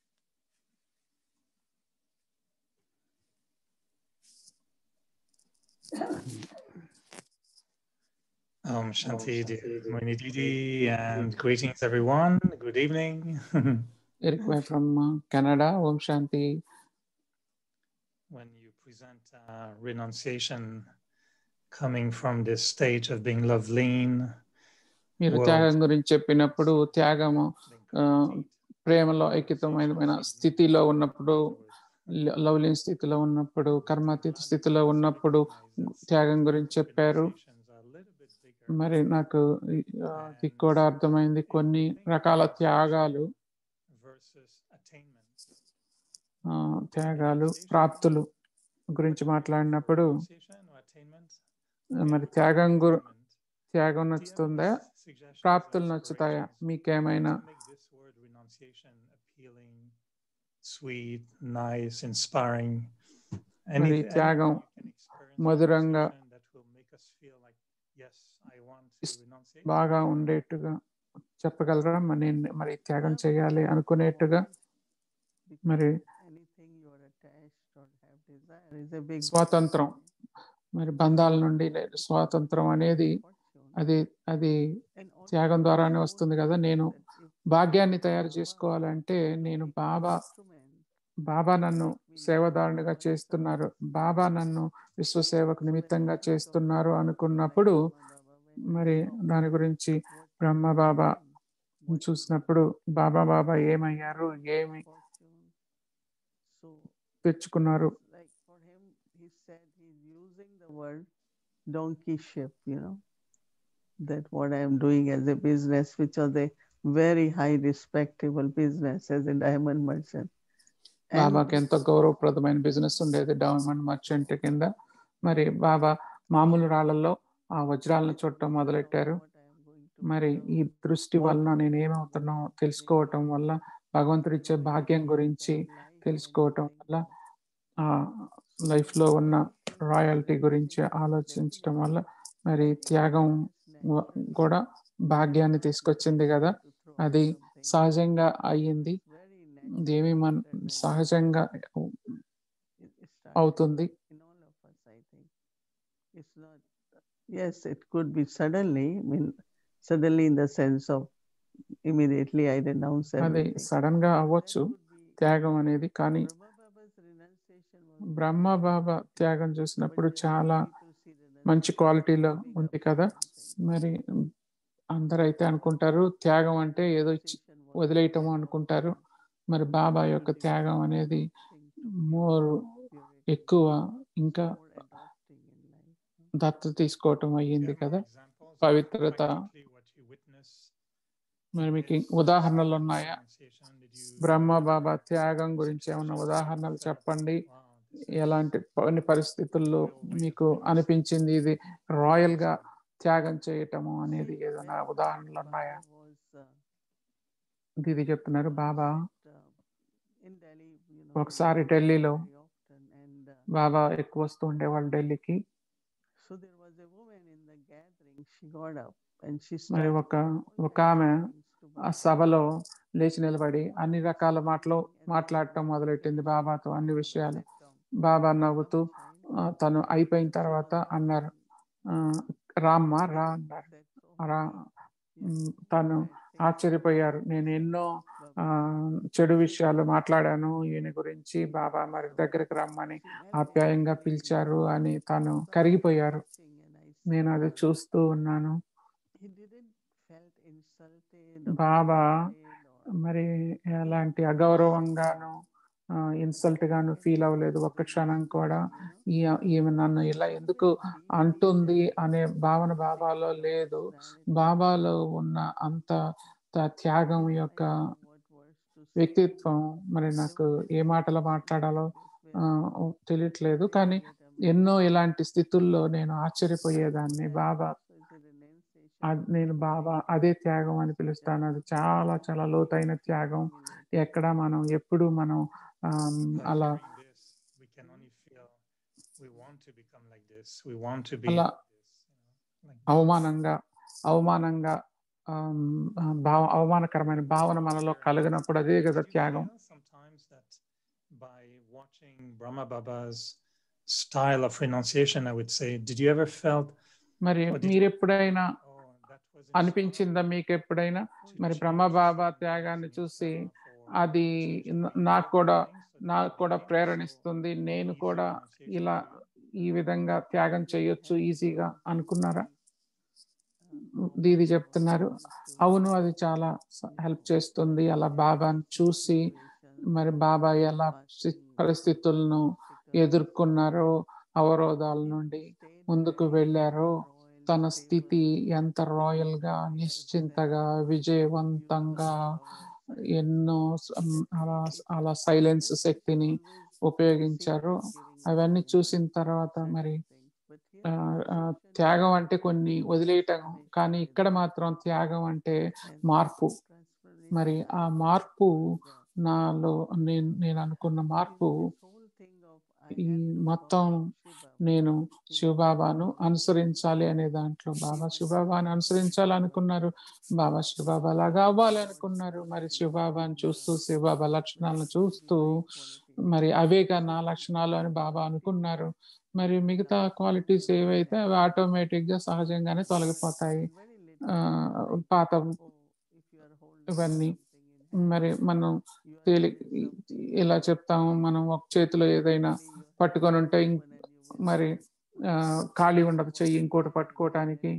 Om Shanti, dear Moini Didi, and greetings everyone. Good evening. Eric వై ఫ్రమ్ కెనడా ఓం శాంతి when you present uh, renunciation coming from this stage of being love lean, మీరు Wow. త్యాగం గురించి చెప్పినప్పుడు త్యాగము being Uh, complete, ప్రేమలో ఐక్యతమైన స్థితిలో ఉన్నప్పుడు లవ్లీన్ స్థితిలో ఉన్నప్పుడు కర్మాతీత స్థితిలో ఉన్నప్పుడు త్యాగం గురించి చెప్పారు మరి నాకు ఈ- ఆ, ఇది కూడా అర్థమైంది కొన్ని రకాల త్యాగాలు versus attainment. ఆ, త్యాగాలు ప్రాప్తులు గురించి మాట్లాడినప్పుడు Renunciation or attainment? మరి త్యాగం గురు Attainment. త్యాగం Do you have నచ్చుతుందా any suggestions or ప్రాప్తులు నచ్చుతాయా aspirations మీకేమైనా to make this word renunciation appealing, sweet, nice, inspiring. మరి Any- త్యాగం anything you can experience మధురంగా renunciation that will make us feel like, yes, I want to ఇస్- renunciate. బాగా ఉండేట్టుగా చెప్పగలరా మరి నేను మరి త్యాగం చేయాలి అనుకునేట్టుగా Because మరి anything you are attached or have desire is a big స్వాతంత్రం మరి బంధాల నుండి లే- స్వాతంత్రం అనేది fortune. అది అది And also త్యాగం ద్వారానే I వస్తుంది would కదా say నేను that if భాగ్యాన్ని తయారు Baba చేసుకోవాలంటే నేను became బాబా instrument, బాబా నన్ను make me సేవదారునిగా Baba చేస్తున్నారు service. బాబా నన్ను విశ్వసేవకు So when నిమిత్తంగా I think of చేస్తున్నారు Baba, అనుకున్నప్పుడు like Brahma Baba, when మరి he saw దాని గురించి what Brahma he Baba became, what he చూసినప్పుడు బాబా బాబా ఏమయ్యారు ఏమి fortune. So తెచ్చుకున్నారు it's like for him, he said he's using the word donkey ship, you know, that what I am doing as a business, which was a very high respectable business as a diamond merchant. And బాబాకి ఎంతో గౌరవప్రదమైన business ఉండేది diamond merchant కింద మరి బాబా మామూలు రాళ్లలో ఆ వజ్రాలను చూడటం మొదలెట్టారు మరి ఈ దృష్టి వలన నేను ఏమవుతున్నా తెలుసుకోవటం వల్ల భగవంతుడు ఇచ్చే భాగ్యం గురించి తెలుసుకోవటం వల్ల ఆ లైఫ్ లో ఉన్న రాయల్టీ గురించి ఆలోచించటం వల్ల మరి త్యాగం వ- కూడా భాగ్యాన్ని తీసుకొచ్చింది కదా అది సహజంగా అయ్యింది ఇదేమి మన సహజంగా అవుతుంది in all of us, I think. It's not, yes, it could be suddenly, I mean, suddenly in the sense of immediately I renounce అది everything. సడన్ గా That అవ్వచ్చు could be- త్యాగం అనేది కానీ Brahma Baba's renunciation was Brahma very Baba different. త్యాగం But చూసినప్పుడు when చాలా people see మంచి renunciation క్వాలిటీలో as giving ఉంది up కదా something, మరి అందరైతే అనుకుంటారు త్యాగం అంటే ఏదో ఇచ్చి renunciation was వదిలేయటము more అనుకుంటారు మరి బాబా యొక్క cultivating త్యాగం అనేది thing to మోర్ purity, ఎక్కువ ఇంకా more adopting in life. దత్తత తీసుకోవటం Do you అయ్యింది have కదా more examples of పవిత్రత practically what you witnessed మరి in మీకు this ఉదాహరణలు ఉన్నాయా renunciation? Did you- బ్రహ్మ బాబా త్యాగం గురించి ఏమైనా ఉదాహరణలు చెప్పండి Wow, this is- ఎలాంటి కొన్ని పరిస్థితుల్లో మీకు అనిపించింది ఇది రాయల్ గా త్యాగం చేయటము అనేది See, ఏదైనా when ఉదాహరణలు Baba ఉన్నాయా was, uh, ఇది చెప్తున్నారు బాబా sit, uh, in Delhi, you know, ఒకసారి he was ఢిల్లీలో very often, and uh, బాబా ఎక్కువ వస్తూ ఉండేవాళ్ళు ఢిల్లీకి so there was a woman in the gathering. She got up and she మరి started ఒక saying all ఒక kinds of ఆమె things to ఆ Baba. సభలో లేచి నిలబడి అన్ని రకాల మాటలు మాట్లాడటం మొదలెట్టింది బాబాతో అన్ని విషయాలు బాబా నవ్వుతూ ఆ, తను అయిపోయిన తర్వాత అన్నారు ఆ, రామ్మ రా అన్నారు రా ఉమ్, తను ఆశ్చర్యపోయారు నేను ఎన్నో ఆ, చెడు విషయాలు మాట్లాడాను ఈయన గురించి బాబా మరి దగ్గరికి రమ్మని ఆప్యాయంగా పిలిచారు అని తను కరిగిపోయారు నేను అది చూస్తూ ఉన్నాను బాబా మరి ఎలాంటి అగౌరవంగాను ఇన్సల్ట్ గాను ఫీల్ అవ్వలేదు ఒక్క క్షణం కూడా ఈ- ఈమె నన్ను ఇలా ఎందుకు అంటుంది అనే భావన బాబాలో లేదు బాబాలో ఉన్న అంత త- త్యాగం యొక్క వ్యక్తిత్వం మరి నాకు ఏ మాటలు మాట్లాడాలో ఆ, తెలియట్లేదు కానీ ఎన్నో ఇలాంటి స్థితుల్లో నేను ఆశ్చర్యపోయేదాన్ని బాబా అద్- నేను బాబా అదే త్యాగం అని పిలుస్తాను అది చాలా చాలా లోతైన త్యాగం ఎక్కడ మనం ఎప్పుడు మనం ఆమ్, By అలా hearing this, we can only feel we want to become like this. We want to be అలా like this. You know, like అవమానంగా అవమానంగా ఆమ్, ఆ, భావ అవమానకరమైన భావన మనలో కలిగినప్పుడు అదే కదా Did you త్యాగం feel sometimes that by watching Brahma Baba's style of renunciation, I would say, did you ever felt, మరి Or did you- మీరు ఎప్పుడైనా oh, that was అనిపించిందా inspiring మీకు ఎప్పుడైనా to మరి change బ్రహ్మబాబా some త్యాగాన్ని things చూసి in yourself or అది to న- change నాకు your కూడా feelings so that నాకు you కూడా became ప్రేరణిస్తుంది so నేను easy కూడా renunciation ఇలా for you? ఈ విధంగా త్యాగం చేయొచ్చు ఈజీగా అనుకున్నారా దీది చెప్తున్నారు అవును అది చాలా హెల్ప్ చేస్తుంది అలా బాబాను చూసి మరి బాబా ఎలా సి- పరిస్థితులను ఎదుర్కొన్నారో అవరోధాల నుండి ముందుకు వెళ్ళారో తన స్థితి ఎంత రాయల్ గా నిశ్చింతగా విజయవంతంగా ఎన్నో స- అలా అలా సైలెన్స్ శక్తిని ఉపయోగించారో అవన్నీ చూసిన తర్వాత మరి ఆ, ఆ, త్యాగం అంటే కొన్ని వదిలేయటం కానీ ఇక్కడ మాత్రం త్యాగం అంటే మార్పు మరి ఆ మార్పు నాలో నేను నేను అనుకున్న మార్పు ఈ మొత్తం నేను శివబాబాను అనుసరించాలి అనే దాంట్లో బాబా శివబాబాను అనుసరించాలి అనుకున్నారు బాబా శివబాబా లాగా అవ్వాలి అనుకున్నారు మరి శివబాబాను చూస్తూ శివబాబా లక్షణాలను చూస్తూ మరి అవేగా నా లక్షణాలు అని బాబా అనుకున్నారు మరి మిగతా క్వాలిటీస్ ఏవైతే అవి ఆటోమేటిక్ గా సహజంగానే తొలగిపోతాయి ఆ, పాత ఇవన్నీ మరి మనం తేలి ఇలా చెప్తాము మనం ఒక చేతిలో ఏదైనా పట్టుకొని ఉంటే ఇం- మరి ఆ, ఖాళీ ఉండదు చెయ్యి ఇంకోటి పట్టుకోవటానికి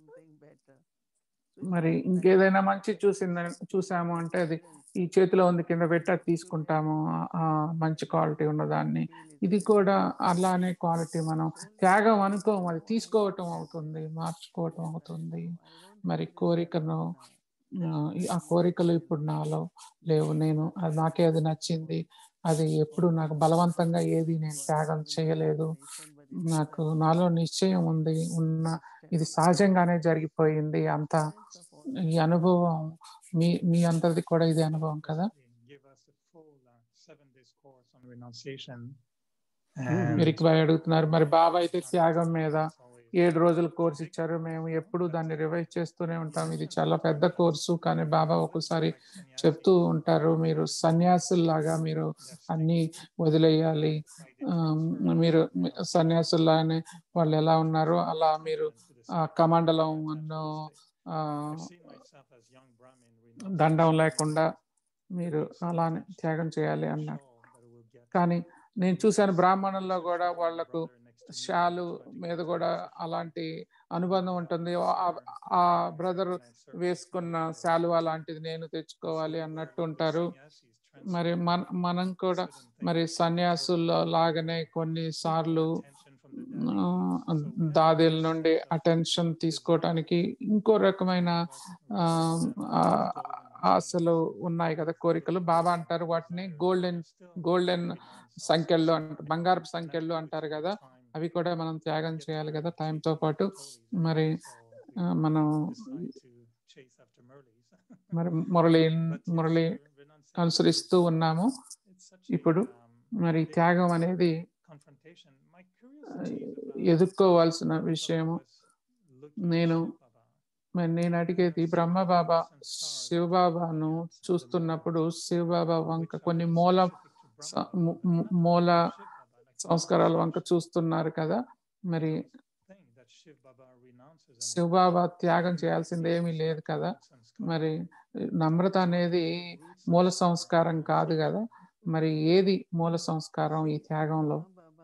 మరి ఇంకేదైనా మంచి చూసింద చూసాము అంటే అది ఈ చేతిలో ఉంది కింద పెట్టి అది తీసుకుంటాము ఆ- ఆ మంచి క్వాలిటీ ఉన్నదాన్ని ఇది కూడా అలానే క్వాలిటీ మనం త్యాగం అనుకోము అది తీసుకోవటం అవుతుంది మార్చుకోవటం అవుతుంది మరి కోరికను ఆ, ఈ- ఆ కోరికలు ఇప్పుడు నాలో లేవు నేను అది నాకే అది నచ్చింది అది ఎప్పుడు నాకు బలవంతంగా ఏది నేను త్యాగం చేయలేదు నాకు నాలో నిశ్చయం ఉంది ఉన్న ఇది సహజంగానే జరిగిపోయింది అంత ఈ అనుభవం మీ మీ అందరిది కూడా ఇది అనుభవం కదా Give us a full uh, seven days course on renunciation. మిరికి బాయ్ అడుగుతున్నారు మరి బాబా అయితే త్యాగం మీద ఏడు రోజుల కోర్సు ఇచ్చారు మేము ఎప్పుడు దాన్ని రివైజ్ చేస్తూనే ఉంటాం ఇది చాలా పెద్ద కోర్సు కానీ బాబా ఒక్కోసారి చెప్తూ ఉంటారు మీరు సన్యాసుల్లాగా మీరు అన్ని వదిలేయాలి ఆమ్, మీరు సన్యాసుల్లానే వాళ్ళు ఎలా ఉన్నారో అలా మీరు ఆ కమండలం అన్నో ఆ, దండం లేకుండా మీరు అలానే త్యాగం చేయాలి అన్నారు కానీ నేను చూశాను బ్రాహ్మణుల్లో కూడా వాళ్లకు షాలు మీద కూడా అలాంటి అనుబంధం ఉంటుంది ఆ- ఆ బ్రదర్ వేసుకున్న శాలువా లాంటిది నేను తెచ్చుకోవాలి అన్నట్టు ఉంటారు మరి మన మనం కూడా మరి సన్యాసుల్లో లాగానే కొన్ని సార్లు ఆ, దాదీల నుండి అటెన్షన్ తీసుకోవటానికి ఇంకో రకమైన ఆ, ఆ, ఆశలు ఉన్నాయి కదా కోరికలు బాబా అంటారు వాటిని గోల్డెన్ గోల్డెన్ సంఖ్యలు అంట బంగారపు సంఖ్యలు అంటారు కదా అవి కూడా మనం త్యాగం చేయాలి కదా టైంతో పాటు మరి ఆ, మనం మరి మురళి మురళి అనుసరిస్తూ ఉన్నాము ఇప్పుడు మరి త్యాగం అనేది ఎదుర్కోవాల్సిన విషయము నేను మరి నేను అడిగేది బ్రహ్మ బాబా శివబాబాను చూస్తున్నప్పుడు శివబాబా వంక కొన్ని మూల స- ము- ము- మూల సంస్కారాల వంక చూస్తున్నారు కదా మరి శివబాబా త్యాగం చేయాల్సింది ఏమీ లేదు కదా మరి నమ్రత అనేది మూల సంస్కారం కాదు కదా మరి ఏది మూల సంస్కారం ఈ త్యాగంలో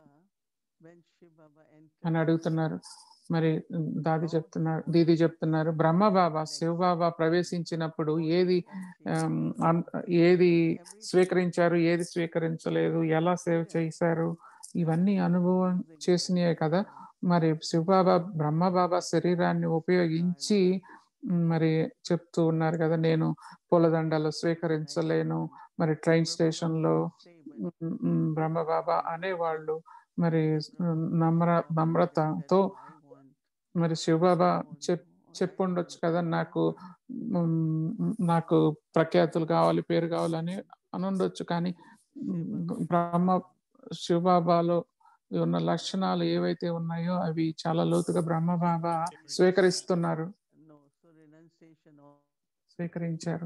అని అడుగుతున్నారు మరి దాది చెప్తున్నారు దీది చెప్తున్నారు బ్రహ్మ బాబా శివబాబా ప్రవేశించినప్పుడు ఏది ఆమ్, అన్- ఏది స్వీకరించారు ఏది స్వీకరించలేదు ఎలా సేవ చేశారు ఇవన్నీ అనుభవం చేసినాయే కదా మరి శివబాబా బ్రహ్మ బాబా శరీరాన్ని ఉపయోగించి ఉమ్, మరి చెప్తూ ఉన్నారు కదా నేను పూలదండలు స్వీకరించలేను మరి ట్రైన్ స్టేషన్ లో ఉమ్, ఉమ్, బ్రహ్మ బాబా అనేవాళ్ళు మరి ఉమ్, నమ్ర నమ్రతతో మరి శివబాబా చెప్ చెప్పుండొచ్చు కదా నాకు ఉమ్, నాకు ప్రఖ్యాతులు కావాలి పేరు కావాలని అని ఉండొచ్చు కానీ ఉమ్, బ్రహ్మ శివబాబాలో ఉన్న లక్షణాలు ఏవైతే ఉన్నాయో అవి చాలా లోతుగా బ్రహ్మ బాబా స్వీకరిస్తున్నారు No, so renunciation al- స్వీకరించారు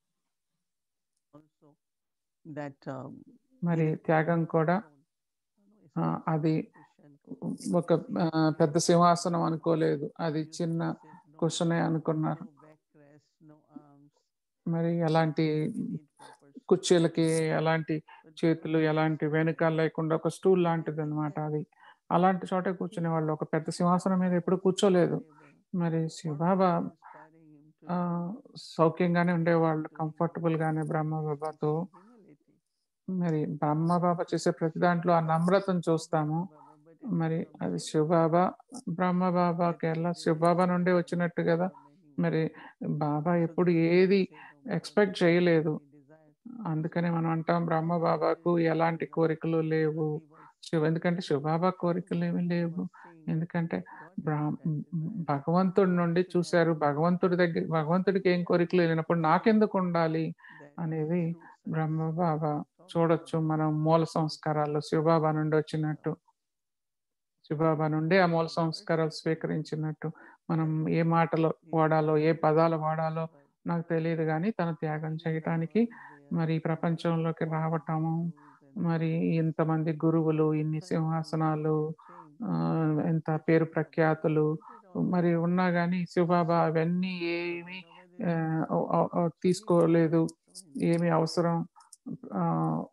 also that um, మరి త్యాగం కూడా it's ఆ, not అది cushion. ఒక ఆ, పెద్ద సింహాసనం అనుకోలేదు అది You చిన్న sit, no- కుషనే అనుకున్నారు No backrest, no arms. మరి ఎలాంటి We need proper కుర్చీలకి ఎలాంటి But చేతులు ఎలాంటి వెనుక లేకుండా ఒక స్టూల్ లాంటిది అనమాట అది అలాంటి చోటే కూర్చునే వాళ్ళు ఒక పెద్ద సింహాసనం మీద ఎప్పుడు కూర్చోలేదు మరి శివబాబా inspiring him to ఆ సౌఖ్యంగానే ఉండేవాళ్ళు కంఫర్టబుల్ గానే బ్రహ్మ బాబాతో humility. మరి బ్రహ్మ బాబా చేసే ప్రతి దాంట్లో ఆ నమ్రతను చూస్తాము మరి అది శివబాబా బ్రహ్మ బాబా కేరళ శివబాబా నుండి వచ్చినట్టు కదా మరి బాబా ఎప్పుడు ఏది ఎక్స్పెక్ట్ చేయలేదు అందుకనే మనం అంటాం బ్రహ్మ బాబాకు ఎలాంటి కోరికలు లేవు శివ ఎందుకంటే శివబాబా కోరికలు ఏమీ లేవు ఎందుకంటే బ్రా- భగవంతుడి నుండి చూశారు భగవంతుడి దగ్గర భగవంతుడికి ఏం కోరికలు లేనప్పుడు నాకెందుకు ఉండాలి అనేది బ్రహ్మ బాబా చూడొచ్చు మనం మూల సంస్కారాల్లో శివబాబా నుండి వచ్చినట్టు శివబాబా నుండి ఆ మూల సంస్కారాలు స్వీకరించినట్టు మనం ఏ మాటలు వాడాలో ఏ పదాలు వాడాలో నాకు తెలియదు కానీ తన త్యాగం చేయటానికి మరి ఈ ప్రపంచంలోకి రావటము మరి ఇంతమంది గురువులు ఇన్ని సింహాసనాలు ఆ, ఎంత పేరు ప్రఖ్యాతులు మరి ఉన్నా కానీ శివబాబా అవన్నీ ఏమి ఆ, ఓ- ఓ- ఓ తీసుకోలేదు ఏమి అవసరం ఆ,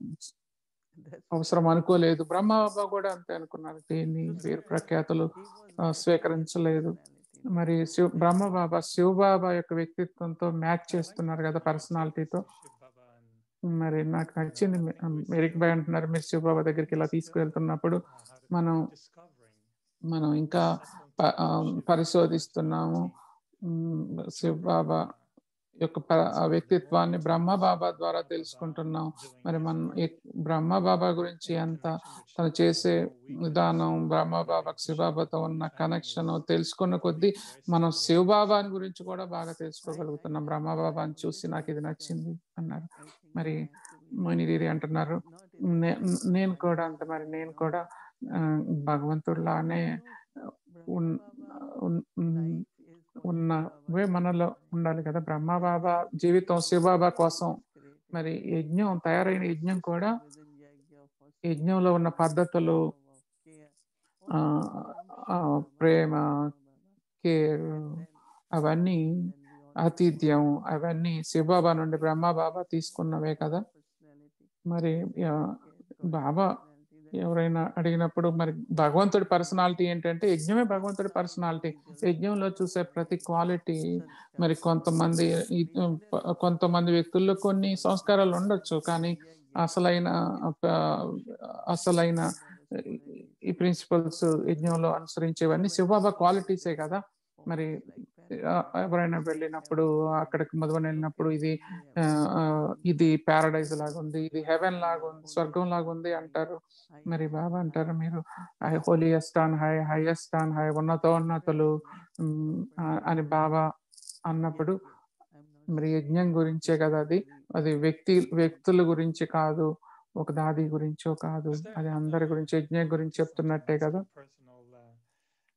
అవసరం అనుకోలేదు బ్రహ్మ బాబా కూడా అంతే అనుకున్నారు దీన్ని పేరు ప్రఖ్యాతులు ఆ, స్వీకరించలేదు మరి శివ బ్రహ్మ బాబా శివబాబా యొక్క వ్యక్తిత్వంతో మ్యాచ్ చేస్తున్నారు కదా పర్సనాలిటీతో మరి నాకు నచ్చింది మీ- ఎరిక్ బాయ్ అంటున్నారు మీరు శివబాబా దగ్గరికి ఇలా తీసుకువెళ్తున్నప్పుడు మనం మనం ఇంకా ప- ఆ, పరిశోధిస్తున్నాము ఉమ్, శివబాబా యొక్క ప- ఆ వ్యక్తిత్వాన్ని బ్రహ్మ బాబా ద్వారా తెలుసుకుంటున్నాం మరి మనం ఎక్- బ్రహ్మ బాబా గురించి ఎంత తను చేసే విధానం బ్రహ్మ బాబాకు శివబాబాతో ఉన్న కనెక్షన్ తెలుసుకున్న కొద్దీ మనం శివబాబాని గురించి కూడా బాగా తెలుసుకోగలుగుతున్నాం బ్రహ్మ బాబాని చూసి నాకు ఇది నచ్చింది అన్నారు మరి మోనిదీది అంటున్నారు "నే- నేను కూడా అంత మరి నేను కూడా ఆ, భగవంతుడిలానే ఉన్- ఉన్- ఉన్- ఉన్నవే మనలో ఉండాలి కదా బ్రహ్మ బాబా జీవితం శివబాబా కోసం మరి యజ్ఞం తయారైన యజ్ఞం కూడా యజ్ఞంలో ఉన్న పద్ధతులు ఆ, ఆ, ప్రేమ కేర్ అవన్నీ ఆతిథ్యం అవన్నీ శివబాబా నుండి బ్రహ్మ బాబా తీసుకున్నవే కదా మరి ఆ, బాబా ఎవరైనా అడిగినప్పుడు మరి భగవంతుడి పర్సనాలిటీ ఏంటంటే యజ్ఞమే భగవంతుడి పర్సనాలిటీ యజ్ఞంలో చూసే ప్రతి క్వాలిటీ మరి కొంతమంది ఈ- కొంతమంది వ్యక్తుల్లో కొన్ని సంస్కారాలు ఉండొచ్చు కానీ అసలైన ఆ, అసలైన ఈ ప్రిన్సిపల్స్ యజ్ఞంలో అనుసరించేవన్నీ శివబాబా క్వాలిటీసే కదా మరి ఆ, ఎవరైనా వెళ్ళినప్పుడు అక్కడికి మధువని వెళ్ళినప్పుడు ఇది ఆ, ఆ, ఇది ప్యారడైజ్ లాగా ఉంది ఇది హెవెన్ లాగా ఉంది స్వర్గం లాగా ఉంది అంటారు మరి బాబా అంటారు మీరు high holiest on high highest on high ఉన్నతోన్నతులు ఉమ్, ఆ, అని బాబా అన్నప్పుడు మరి యజ్ఞం గురించే కదా అది అది వ్యక్తి వ్యక్తుల గురించి కాదు ఒక దాది గురించో కాదు అది అందరి గురించి యజ్ఞం గురించి చెప్తున్నట్టే కదా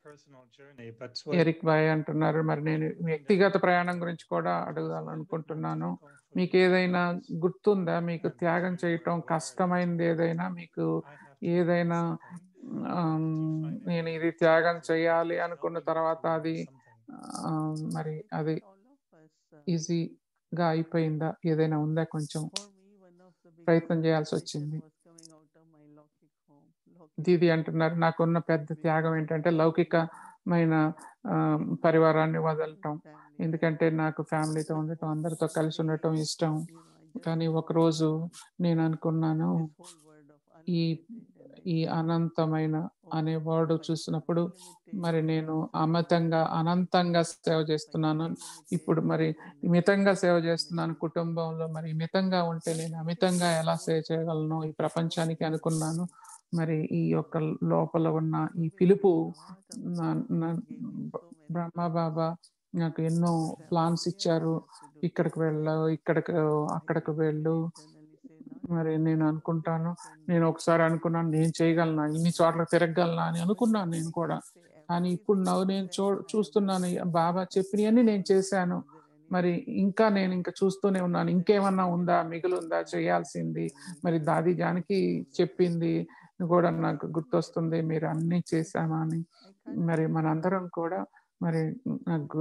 personal journey, but what Eric bhai అంటున్నారు మరి నేను వ్యక్తిగత ప్రయాణం గురించి కూడా అడగాలనుకుంటున్నాను మీకు ఏదైనా గుర్తుందా మీకు త్యాగం చేయటం కష్టమైంది ఏదైనా మీకు ఏదైనా ఆమ్, నేను ఇది త్యాగం చేయాలి అనుకున్న తర్వాత అది ఆ, మరి అది all of us, uh, ఈజీగా అయిపోయిందా ఏదైనా ఉందా కొంచెం for me, one of the big ప్రయత్నం చేయాల్సి motivation వచ్చింది. was coming out of my Lokik home. Lokik Didi home. అంటున్నారు నాకున్న పెద్ద త్యాగం ఏంటంటే లౌకికమైన ఆ, పరివారాన్ని వదలటం family ఎందుకంటే నాకు ఫ్యామిలీతో ఉండటం అందరితో కలిసి ఉండటం ఇష్టం you know, I just కానీ saw ఒకరోజు నేను అనుకున్నాను this whole word of ఈ unlimited and ఈ అనంతమైన అనే వర్డ్ చూసినప్పుడు మరి నేను అమితంగా అనంతంగా సేవ చేస్తున్నాను ఇప్పుడు మరి మితంగా సేవ చేస్తున్నాను కుటుంబంలో మరి మితంగా ఉంటే నేను అమితంగా ఎలా సేవ చేయగలను ఈ ప్రపంచానికి అనుకున్నాను మరి ఈ యొక్క లోపల ఉన్న ఈ పిలుపు నా- నా- బ్రహ్మ బాబా నాకు ఎన్నో ప్లాన్స్ ఇచ్చారు ఇక్కడికి వెళ్ళు ఇక్కడికి అక్కడికి వెళ్ళు మరి నేను అనుకుంటాను నేను ఒకసారి అనుకున్నాను నేను చేయగలనా ఇన్ని చోట్ల తిరగగలనా అని అనుకున్నాను నేను కూడా కానీ ఇప్పుడు నవ్వు నేను చూ చూస్తున్నాను ఈ బాబా చెప్పినవన్నీ నేను చేశాను మరి ఇంకా నేను ఇంకా చూస్తూనే ఉన్నాను ఇంకేమన్నా ఉందా మిగులుందా చేయాల్సింది మరి దాది జానికి చెప్పింది కూడా నాకు గుర్తొస్తుంది మీరు అన్ని చేశామా అని మరి మనందరం కూడా మరి నాకు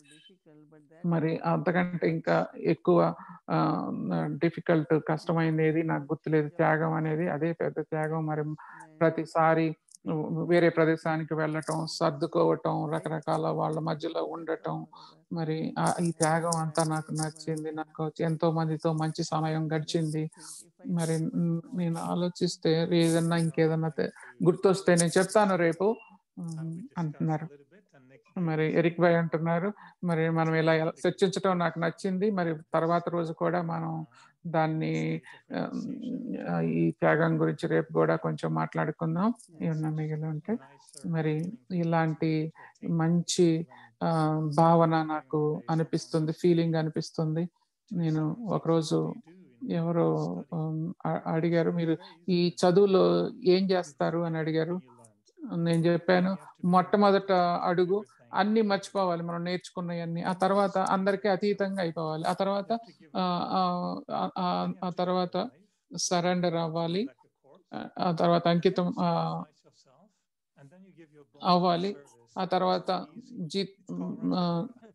మరి అంతకంటే ఇంకా ఎక్కువ డిఫికల్ట్ కష్టమైనది నాకు గుర్తులేదు త్యాగం అనేది అదే పెద్ద త్యాగం మరి ప్రతిసారి వేరే ప్రదేశానికి వెళ్ళటం సర్దుకోవటం రకరకాల వాళ్ళ మధ్యలో ఉండటం మరి ఆ- ఈ త్యాగం అంతా నాకు నచ్చింది నాకు ఎంతో మందితో మంచి సమయం గడిచింది మరి మ్, నేను ఆలోచిస్తే ఏదన్నా ఇంకేదన్నా తె- గుర్తొస్తే నేను చెప్తాను రేపు మ్, అంటున్నారు మరి ఎరిక్ భాయ్ అంటున్నారు మరి మనం ఇలా ఎలా- చర్చించడం నాకు నచ్చింది మరి తర్వాత రోజు కూడా మనం దాన్ని ఆ, ఈ త్యాగం గురించి రేపు కూడా కొంచెం మాట్లాడుకుందాం ఏమన్నా మిగిలి ఉంటే మరి ఇలాంటి మంచి ఆ, భావన నాకు అనిపిస్తుంది ఫీలింగ్ అనిపిస్తుంది నేను ఒకరోజు ఎవరో ఉమ్, అ- అడిగారు మీరు ఈ చదువులో ఏం చేస్తారు అని అడిగారు నేను చెప్పాను మొట్టమొదట అడుగు అన్ని మర్చిపోవాలి మనం నేర్చుకున్నవన్నీ ఆ తర్వాత అందరికీ అతీతంగా అయిపోవాలి ఆ తర్వాత ఆ, ఆ, ఆ, ఆ- ఆ తర్వాత సరెండర్ అవ్వాలి ఆ- ఆ తర్వాత అంకితం ఆ, అవ్వాలి ఆ తర్వాత జీ ఆ,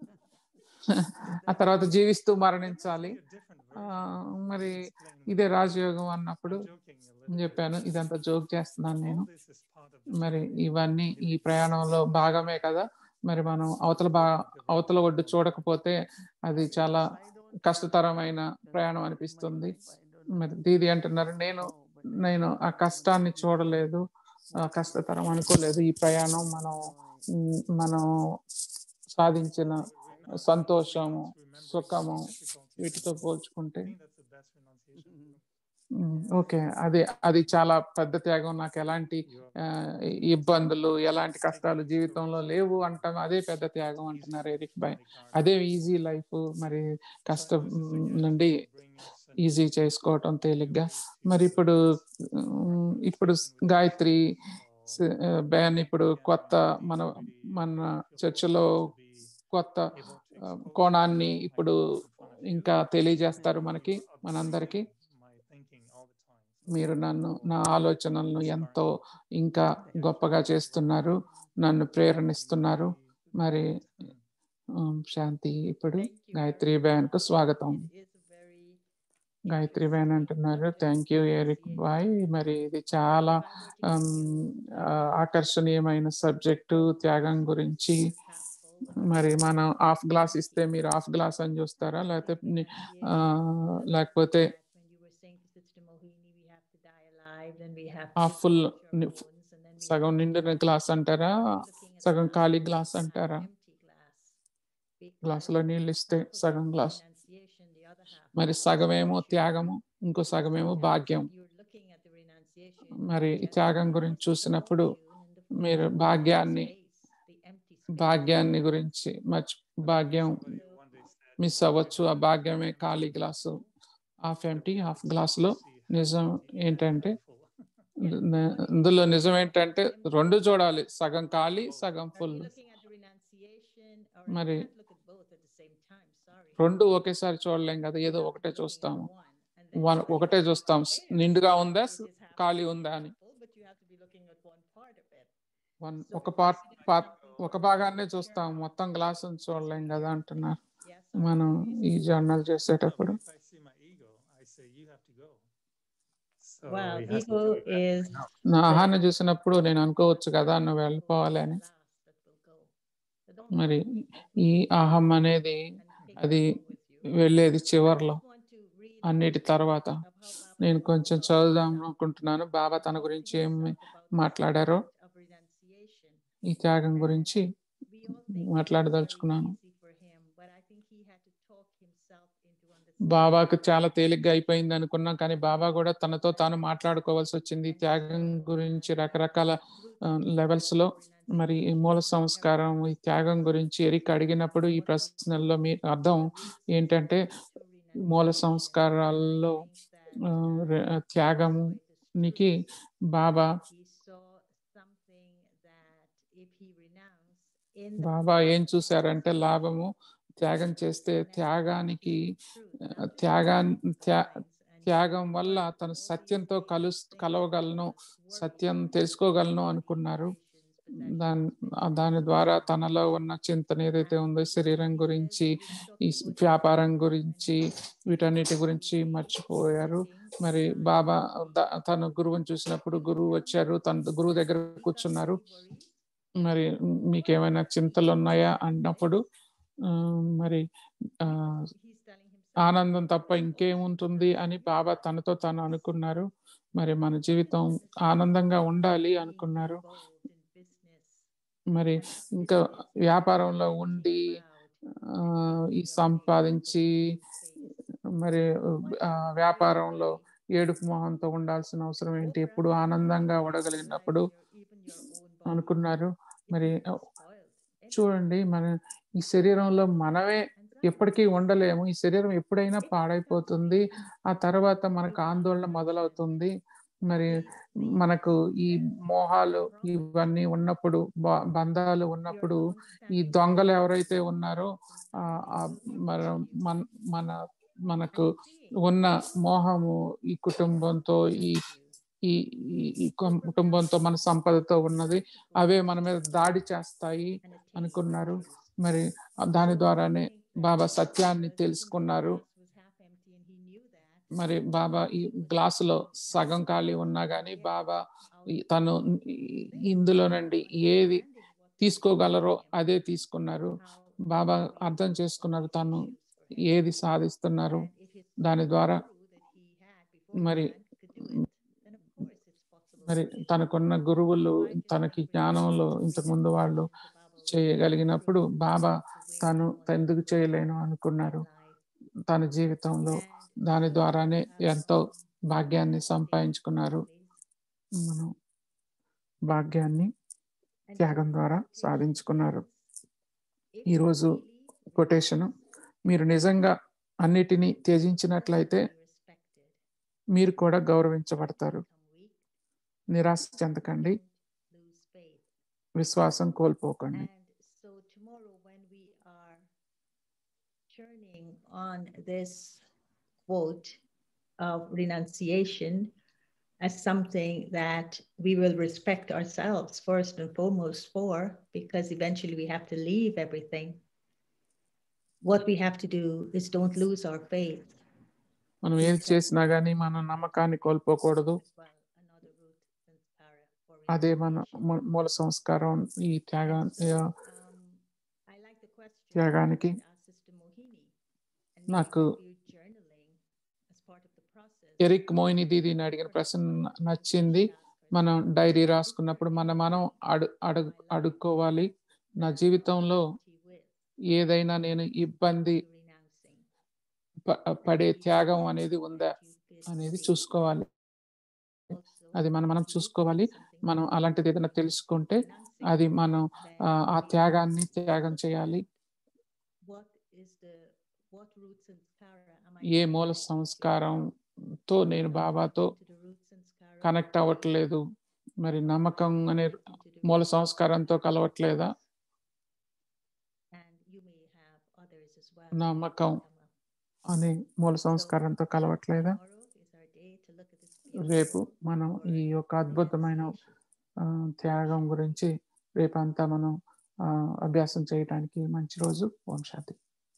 ఆ తర్వాత జీవిస్తూ మరణించాలి ఆ, మరి ఇదే రాజయోగం అన్నప్పుడు చెప్పాను ఇదంతా జోక్ చేస్తున్నాను నేను మరి ఇవన్నీ ఈ ప్రయాణంలో భాగమే కదా మరి మనం అవతల బా అవతల ఒడ్డు చూడకపోతే అది చాలా కష్టతరమైన ప్రయాణం అనిపిస్తుంది మరి దీది అంటున్నారు నేను నేను ఆ కష్టాన్ని చూడలేదు ఆ కష్టతరం అనుకోలేదు ఈ ప్రయాణం మనం మ్, మనం సాధించిన సంతోషము సుఖము వీటితో పోల్చుకుంటే మ్, ఓకే అదే అది చాలా పెద్ద త్యాగం నాకు ఎలాంటి ఆ, ఇబ్బందులు ఎలాంటి కష్టాలు జీవితంలో లేవు అంటాం అదే పెద్ద త్యాగం అంటున్నారు ఎరిక్ బాయ్ అదే ఈజీ లైఫ్ మరి కష్టం నుండి ఈజీ చేసుకోవటం తేలిగ్గా మరి ఇప్పుడు ఉమ్, ఇప్పుడు గాయత్రి స- ఆ, బ్యాన్ ఇప్పుడు కొత్త మన మన చర్చిలో కొత్త ఆ, కోణాన్ని ఇప్పుడు ఇంకా తెలియజేస్తారు మనకి మనందరికీ మీరు నన్ను నా ఆలోచనలను ఎంతో ఇంకా గొప్పగా చేస్తున్నారు నన్ను ప్రేరణిస్తున్నారు మరి ఉమ్, శాంతి ఇప్పుడు గాయత్రి బ్యాన్ కు స్వాగతం గాయత్రి బ్యాన్ అంటున్నారు థ్యాంక్ యూ ఎరిక్ బాయ్ మరి ఇది చాలా ఉమ్, ఆ, ఆకర్షణీయమైన సబ్జెక్టు త్యాగం గురించి మరి మనం హాఫ్ గ్లాస్ ఇస్తే మీరు హాఫ్ గ్లాస్ అని చూస్తారా లేకపోతే ని- ఆ, లేకపోతే హాఫ్ ఫుల్ సగం నిండిన గ్లాస్ అంటారా సగం ఖాళీ గ్లాస్ అంటారా గ్లాసులో నీళ్ళు ఇస్తే సగం గ్లాస్ మరి సగమేమో త్యాగము ఇంకో సగమేమో భాగ్యం మరి ఈ త్యాగం గురించి చూసినప్పుడు మీరు భాగ్యాన్ని భాగ్యాన్ని గురించి మర్చి భాగ్యం మిస్ అవ్వచ్చు ఆ భాగ్యమే ఖాళీ గ్లాసు హాఫ్ ఎంటీ హాఫ్ గ్లాసులో నిజం ఏంటంటే న- ఇందులో నిజం ఏంటంటే రెండు చూడాలి సగం ఖాళీ సగం Are you full looking at the renunciation or మరి you can't look at both at the same time, sorry. రెండు ఒకేసారి చూడలేం కదా ఏదో You have to ఒకటే be looking at చూస్తాము one, and then one you ఒకటే realize, చూస్తాం oh, స్- wait a నిండుగా minute, ఉందా it స్- is half ఖాళీ full, ఉందా అని half full, but you have to be looking at one part of it. One So ఒక పార్ట్ consider పార్ట్ something ఒక for భాగాన్నే the చూస్తాం journal. మొత్తం గ్లాస్ చూడలేం కదా అంటున్నారు Yes, sorry, మనం please. ఈ జర్నల్ No, చేసేటప్పుడు but if I see my ego, I say, you have to go. So Well, he has to ego go back is now. నా ఆహాన్ని చూసినప్పుడు నేను అనుకోవచ్చు కదా నువ్వు వెళ్ళిపోవాలి అని last that will go. So don't మరి worry. ఈ అహం అనేది And take it అది along with you. వెళ్ళేది I చివర్లో just want to read అన్నిటి తర్వాత of how Baba నేను talks కొంచెం about చదువుదాం himself. అనుకుంటున్నాను బాబా తన He గురించి talks ఏం about the మాట్లాడారో sacrament of renunciation. ఈ త్యాగం గురించి We all think it మాట్లాడదలుచుకున్నాను was very easy for him, but I think he had to talk himself into understanding బాబాకు చాలా తేలిగ్గా అయిపోయింది అనుకున్నాం కానీ బాబా కూడా తనతో తాను మాట్లాడుకోవాల్సి వచ్చింది ఈ త్యాగం గురించి రకరకాల లెవెల్స్ లో మరి ఈ మూల సంస్కారం ఈ త్యాగం గురించి ఎరిక్ అడిగినప్పుడు ఈ ప్రశ్నల్లో మీ అర్థం ఏంటంటే మూల సంస్కారాల్లో ఆ, రె- త్యాగమునికి బాబా బాబా ఏం చూశారంటే లాభము త్యాగం చేస్తే త్యాగానికి ఆ, త్యాగా త్యా త్యాగం వల్ల తను సత్యంతో కలు కలవగలను సత్యం తెలుసుకోగలను అనుకున్నారు దాని దాని ద్వారా తనలో ఉన్న చింతన ఏదైతే ఉందో శరీరం గురించి ఈ స్- వ్యాపారం గురించి వీటన్నిటి గురించి మర్చిపోయారు మరి బాబా ద- తన గురువుని చూసినప్పుడు గురువు వచ్చారు తన గురువు దగ్గర కూర్చున్నారు మరి మీకు ఏమైనా చింతలు ఉన్నాయా అన్నప్పుడు ఆ, మరి ఆ, ఆనందం తప్ప ఇంకేముంటుంది అని బాబా తనతో తను అనుకున్నారు మరి మన జీవితం ఆనందంగా ఉండాలి అనుకున్నారు మరి ఇంకా వ్యాపారంలో ఉండి ఆ, ఈ సంపాదించి మరి ఆ, వ్యాపారంలో ఏడుపు మొహంతో ఉండాల్సిన అవసరం ఏంటి ఎప్పుడు ఆనందంగా ఉండగలిగినప్పుడు అనుకున్నారు మరి చూడండి మన ఈ శరీరంలో మనమే ఎప్పటికీ ఉండలేము ఈ శరీరం ఎప్పుడైనా పాడైపోతుంది ఆ తర్వాత మనకు ఆందోళన మొదలవుతుంది మరి మనకు ఈ మోహాలు ఇవన్నీ ఉన్నప్పుడు బ- బంధాలు ఉన్నప్పుడు ఈ దొంగలు ఎవరైతే ఉన్నారో ఆ ఆ మన మన మన మనకు ఉన్న మోహము ఈ కుటుంబంతో ఈ ఈ ఈ- ఈ కుం- కుటుంబంతో మన సంపదతో ఉన్నది అవే మన మీద దాడి చేస్తాయి అనుకున్నారు మరి దాని ద్వారానే బాబా సత్యాన్ని తెలుసుకున్నారు మరి బాబా ఈ గ్లాసులో సగం ఖాళీ ఉన్నా గానీ బాబా ఈ- తను ఈ- ఇందులోనండి ఏది తీసుకోగలరో అదే తీసుకున్నారు బాబా అర్థం చేసుకున్నారు తను ఏది సాధిస్తున్నారు దాని ద్వారా మరి మరి తనకున్న గురువులు తనకి జ్ఞానంలో ఇంతకుముందు వాళ్ళు చేయగలిగినప్పుడు బాబా తను ఎందుకు చేయలేను అనుకున్నారు తన జీవితంలో దాని ద్వారానే ఎంతో భాగ్యాన్ని సంపాదించుకున్నారు మనం భాగ్యాన్ని త్యాగం ద్వారా సాధించుకున్నారు ఈరోజు కొటేషన్ మీరు నిజంగా అన్నిటినీ త్యజించినట్లయితే మీరు కూడా గౌరవించబడతారు నిరాశ చెందకండి విశ్వాసం కోల్పోకండి And so tomorrow, when we are churning on this quote of renunciation as something that we will respect ourselves first and foremost for, because eventually we have to leave everything. What we have to do is don't lose our faith. మనం ఏది చేసినా గానీ మన నమ్మకాన్ని కోల్పోకూడదు as well, another root sanskara for అదే మన renunciation. మూ- మూల సంస్కారం ఈ త్యాగా And so, um, I like the question త్యాగానికి that asked Sister Mohini. And నాకు maybe if you're journaling as part of the process, Eric Mohini దీదీని అడిగిన ప్రశ్న న- నచ్చింది మనం డైరీ రాసుకున్నప్పుడు మన మనం అడు అడుగు అడుక్కోవాలి నా జీవితంలో ఏదైనా నేను ఇబ్బంది ప- పడే త్యాగం అనేది ఉందా అనేది చూసుకోవాలి అది మనం మనం చూసుకోవాలి మనం అలాంటిది ఏదైనా తెలుసుకుంటే అది మనం ఆ, ఆ త్యాగాన్ని త్యాగం చేయాలి ఏ మూల సంస్కారంతో నేను బాబాతో కనెక్ట్ అవ్వట్లేదు మరి నమ్మకం అనే into the మూల group. సంస్కారంతో కలవట్లేదా And you may have others as well. నమ్మకం come up. అనే మూల సంస్కారంతో కలవట్లేదా Tomorrow is our day to look at this రేపు beautiful మనం ఈ word, యొక్క అద్భుతమైన renunciation. ఆ, త్యాగం గురించి రేపంతా మనం ఆ, అభ్యాసం చేయడానికి మంచి రోజు ఓం శాంతి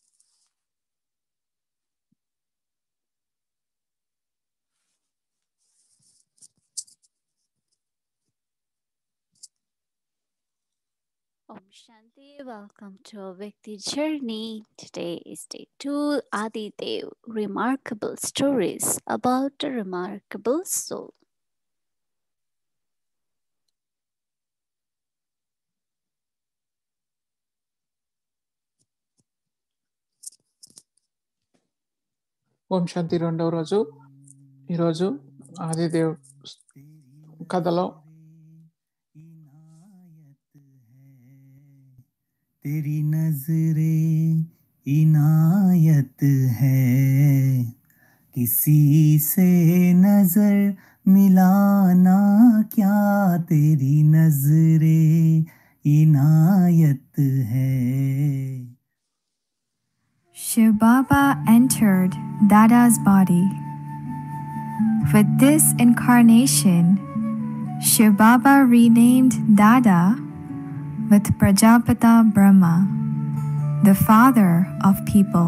Om Shanti, welcome to a Vikti journey. Today is day two, Adi Dev, remarkable stories about a remarkable soul. ఓం శాంతి రెండవ రోజు ఈరోజు ఆదిదేవ్ కథలో तेरी नजरे इनायत है किसी से नजर मिलाना क्या तेरी नजरे इनायत है Shiv Baba entered Dada's body. With this incarnation, Shiv Baba renamed Dada with Prajapata Brahma, the father of people.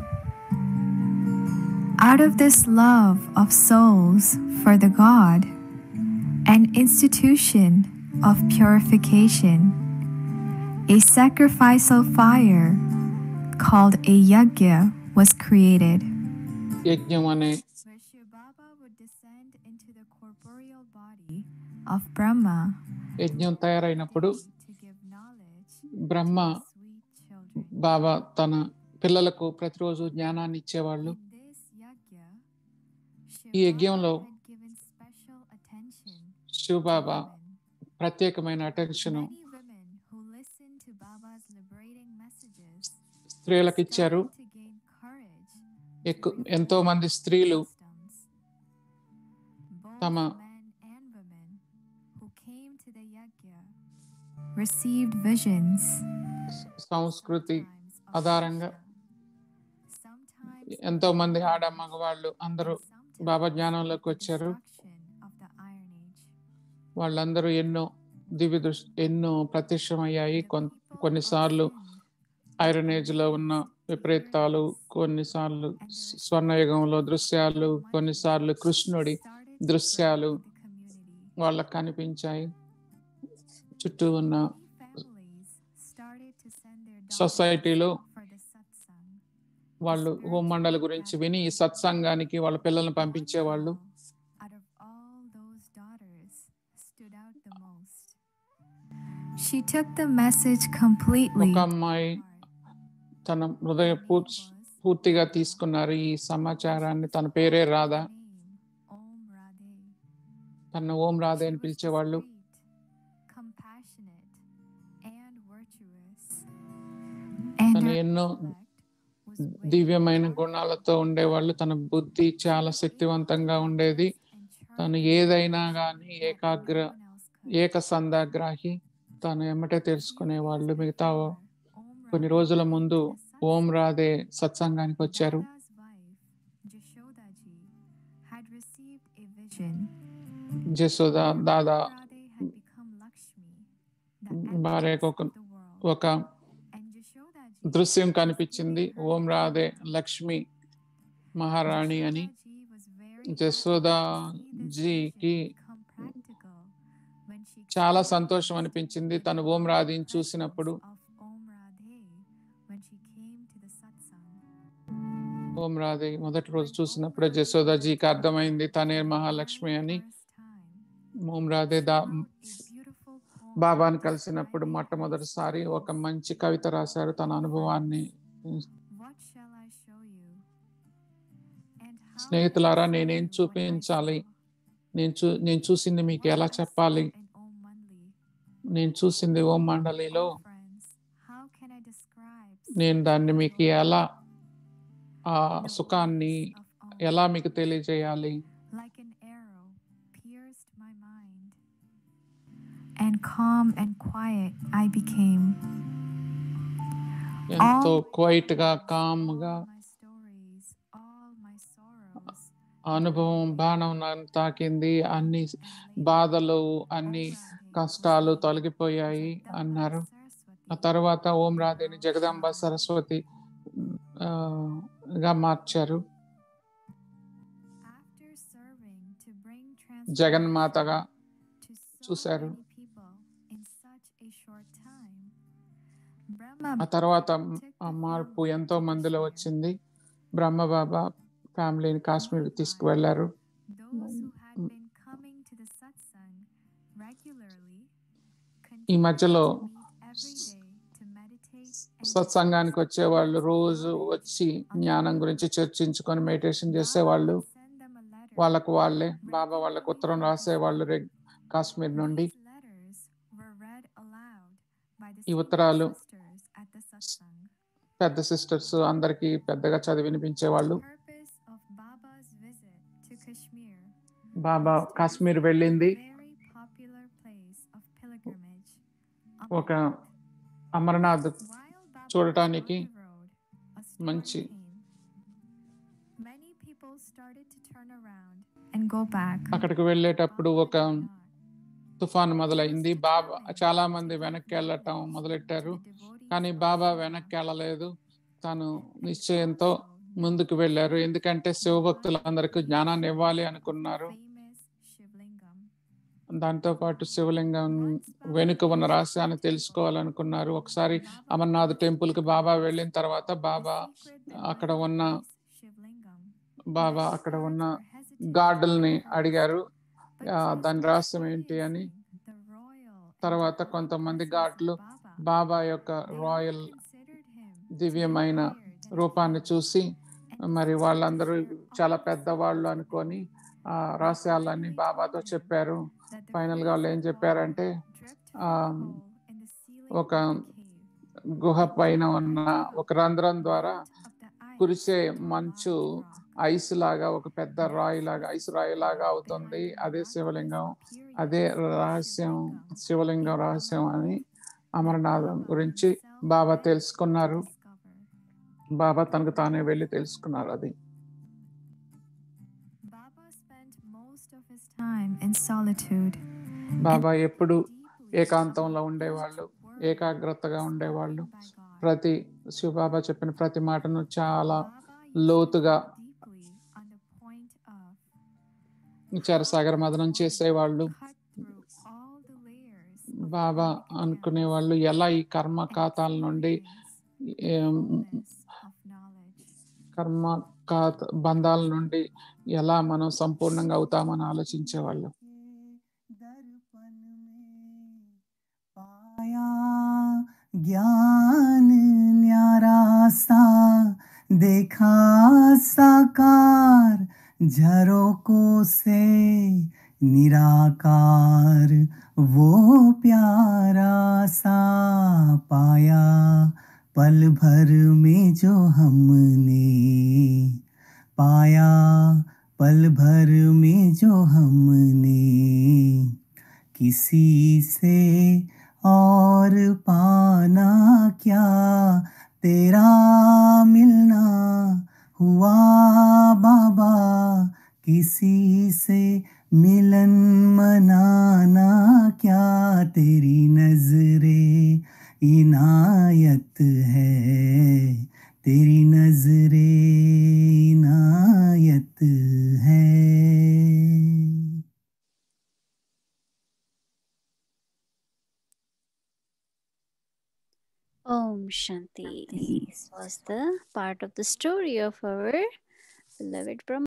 Out of this love of souls for the God, an institution of purification, a sacrificial fire called a yagya was created. యజ్ఞం అనే Where Shiv Baba would descend into the corporeal body of Brahma యజ్ఞం తయారైనప్పుడు to give knowledge Brahma to sweet children. బాబా తన పిల్లలకు ప్రతిరోజు జ్ఞానాన్ని ఇచ్చేవాళ్ళు In this yagya, Shiv ఈ యజ్ఞంలో Baba had given special attention Shiv to Baba women. ప్రత్యేకమైన attention Many women who listened to Baba's liberating messages స్త్రీలకు ఇచ్చారు started to gain courage ఎక్కువ ఎంతో మంది స్త్రీలు systems. Both తమ men and women who came to the yajna received visions. సంస్కృతి sometimes of ఆధారంగా Krishna, sometimes ఎంతో మంది ఆడ మగవాళ్ళు అందరూ sometimes బాబా జ్ఞానంలోకి the వచ్చారు destruction of the Iron Age. వాళ్ళందరూ ఎన్నో దివ్య దృష్ ఎన్నో ప్రత్యక్షమయ్యాయి The కొన్- people కొన్నిసార్లు of sin ఐరన్ ఏజ్ లో ఉన్న విపరీతాలు కొన్నిసార్లు స్వర్ణయుగంలో దృశ్యాలు కొన్నిసార్లు కృష్ణుడి started to దృశ్యాలు flood the community. వాళ్ళకు కనిపించాయి చుట్టూ ఉన్న Many families started to send their daughters సొసైటీలో for the satsang. వాళ్ళు హోం మండలి గురించి విని ఈ సత్సంగానికి వాళ్ళ పిల్లల్ని పంపించేవాళ్ళు Out of all those daughters, stood out the most. She took the message completely. ఒక అమ్మాయి to heart. తన హృదయ Her name పూ- was పూర్తిగా తీసుకున్నారు ఈ సమాచారాన్ని తన పేరే రాధా name, Om Radhe. తన ఓం రాధే అని She was పిలిచేవాళ్ళు discreet, compassionate, and virtuous. And తను her ఎన్నో intellect was way దివ్యమైన beyond గుణాలతో ఉండేవాళ్ళు తన బుద్ధి చాలా శక్తివంతంగా ఉండేది తను ఏదైనా కానీ ఏకాగ్ర ఏకసంధాగ్రాహి తను ఎమ్మటే తెలుసుకునేవాళ్ళు మిగతా కొన్ని రోజుల ముందు ఓం రాధే సత్సంగానికి వచ్చారు జసోద దాదా భార్యకు ఒక ఒక దృశ్యం కనిపించింది ఓం రాధే లక్ష్మి మహారాణి అని జసోదాజీకి చాలా సంతోషం అనిపించింది తను ఓం రాధిని చూసినప్పుడు ఓం రాధే మొదటి రోజు చూసినప్పుడే జసోదాజీకి అర్థమైంది తనే మహాలక్ష్మి అని ఓం రాధే దా బాబాని కలిసినప్పుడు మొట్టమొదటిసారి ఒక మంచి కవిత రాశారు తన అనుభవాన్ని స్నేహితులారా నేనేం చూపించాలి నేను చూ నేను చూసింది మీకు ఎలా చెప్పాలి నేను చూసింది ఓం మండలిలో నేను దాన్ని మీకు ఎలా ఆ సుఖాన్ని ఎలా మీకు తెలియజేయాలి Like an arrow pierced and calm and quiet I became. ఎంతో క్వైట్ గా కామ్ గా All my stories, all my sorrows, అనుభవం బాణం నన్ను తాకింది అన్ని and later బాధలు అన్ని Om Radhe కష్టాలు was తొలగిపోయాయి Jagdamba అన్నారు ఆ Saraswati. తర్వాత ఓం రాధేని జగదాంబ సరస్వతి ఆ, గా మార్చారు After serving to bring జగన్మాతగా to so చూశారు. many people in such a short time, Brahma ఆ తర్వాత ఆ మార్పు ఎంతో మందిలో వచ్చింది బ్రహ్మబాబా ఫ్యామిలీని కాశ్మీర్ తీసుకువెళ్లారు those who had been coming to the satsang regularly ఈ మధ్యలో continued to meet every day to meditate and సత్సంగానికి వచ్చేవాళ్ళు రోజు వచ్చి జ్ఞానం గురించి చర్చించుకొని మెడిటేషన్ చేసేవాళ్ళు Baba would send them a letter. వాళ్ళకు వాళ్ళే బాబా వాళ్ళకు ఉత్తరం రాసేవాళ్ళు రెగ్ కాశ్మీర్ నుండి These letters were read aloud by the ఈ senior ఉత్తరాలు sisters at the satsang. పెద్ద సిస్టర్స్ అందరికి పెద్దగా చదివి వినిపించేవాళ్ళు Purpose of Baba's visit to Kashmir Baba was to Kashmir visit వెళ్ళింది a very popular place of pilgrimage. ఒక అమర్నాథ్ While Baba was చూడటానికి on the road, a storm మంచి came. Many people started to turn around and go back. అక్కడికి వెళ్ళేటప్పుడు Baba ఒక did not. తుఫాను మొదలైంది బాబా చాలా మంది వెనక్కి వెళ్ళటం మొదలెట్టారు కానీ బాబా వెనక్కి వెళ్ళలేదు తను నిశ్చయంతో ముందుకు వెళ్ళారు ఎందుకంటే శివభక్తులందరికీ జ్ఞానాన్ని ఇవ్వాలి అనుకున్నారు Famous Shivlingam. దాంతో పాటు శివలింగం వెనుక ఉన్న రహస్యాన్ని తెలుసుకోవాలనుకున్నారు ఒకసారి అమర్నాథ్ టెంపుల్ కి బాబా వెళ్ళిన తర్వాత బాబా అక్కడ ఉన్న బాబా అక్కడ ఉన్న గార్డుల్ని అడిగారు ఆ, దాని రహస్యం ఏంటి అని తర్వాత కొంతమంది గార్డులు బాబా యొక్క రాయల్ దివ్యమైన రూపాన్ని చూసి మరి వాళ్ళందరూ చాలా పెద్దవాళ్ళు అనుకొని ఆ రహస్యాలన్నీ బాబాతో చెప్పారు ఫైనల్ గా వాళ్ళు ఏం చెప్పారంటే ఆ, ఒక గుహ పైన ఉన్న ఒక రంధ్రం ద్వారా కురిసే మంచు ఐస్ లాగా ఒక పెద్ద రాయి లాగా ఐస్ రాయి లాగా అవుతుంది అదే శివలింగం అదే రహస్యం శివలింగం రహస్యం అని అమరనాథం గురించి బాబా తెలుసుకున్నారు బాబా తనకు తానే వెళ్ళి తెలుసుకున్నారు అది Baba spent most of his time in solitude. బాబా ఎప్పుడు ఏకాంతంలో ఉండేవాళ్ళు ఏకాగ్రతగా ఉండేవాళ్ళు ప్రతి శివబాబా చెప్పిన ప్రతి మాటను చాలా లోతుగా విచారసాగర మదనం చేసేవాళ్ళు బాబా అనుకునే వాళ్ళు ఎలా ఈ కర్మ ఖాతాల నుండి ఏం, కర్మ ఖాత బంధాల నుండి ఎలా మనం సంపూర్ణంగా అవుతామని ఆలోచించేవాళ్ళు दर्पण में पाया ज्ञान न्यारा सा देखा साकार झरोकों से निराकार वो प्यारा सा पाया पल भर में जो हमने पाया पल भर में जो हमने किसी से और पाना क्या तेरा मिलना हुआ बाबा किसी से मिलन मनाना क्या तेरी नजरे इनायत है तेरी नजरे इनायत है Om Shanti. This was the part of the story of our beloved Brahma.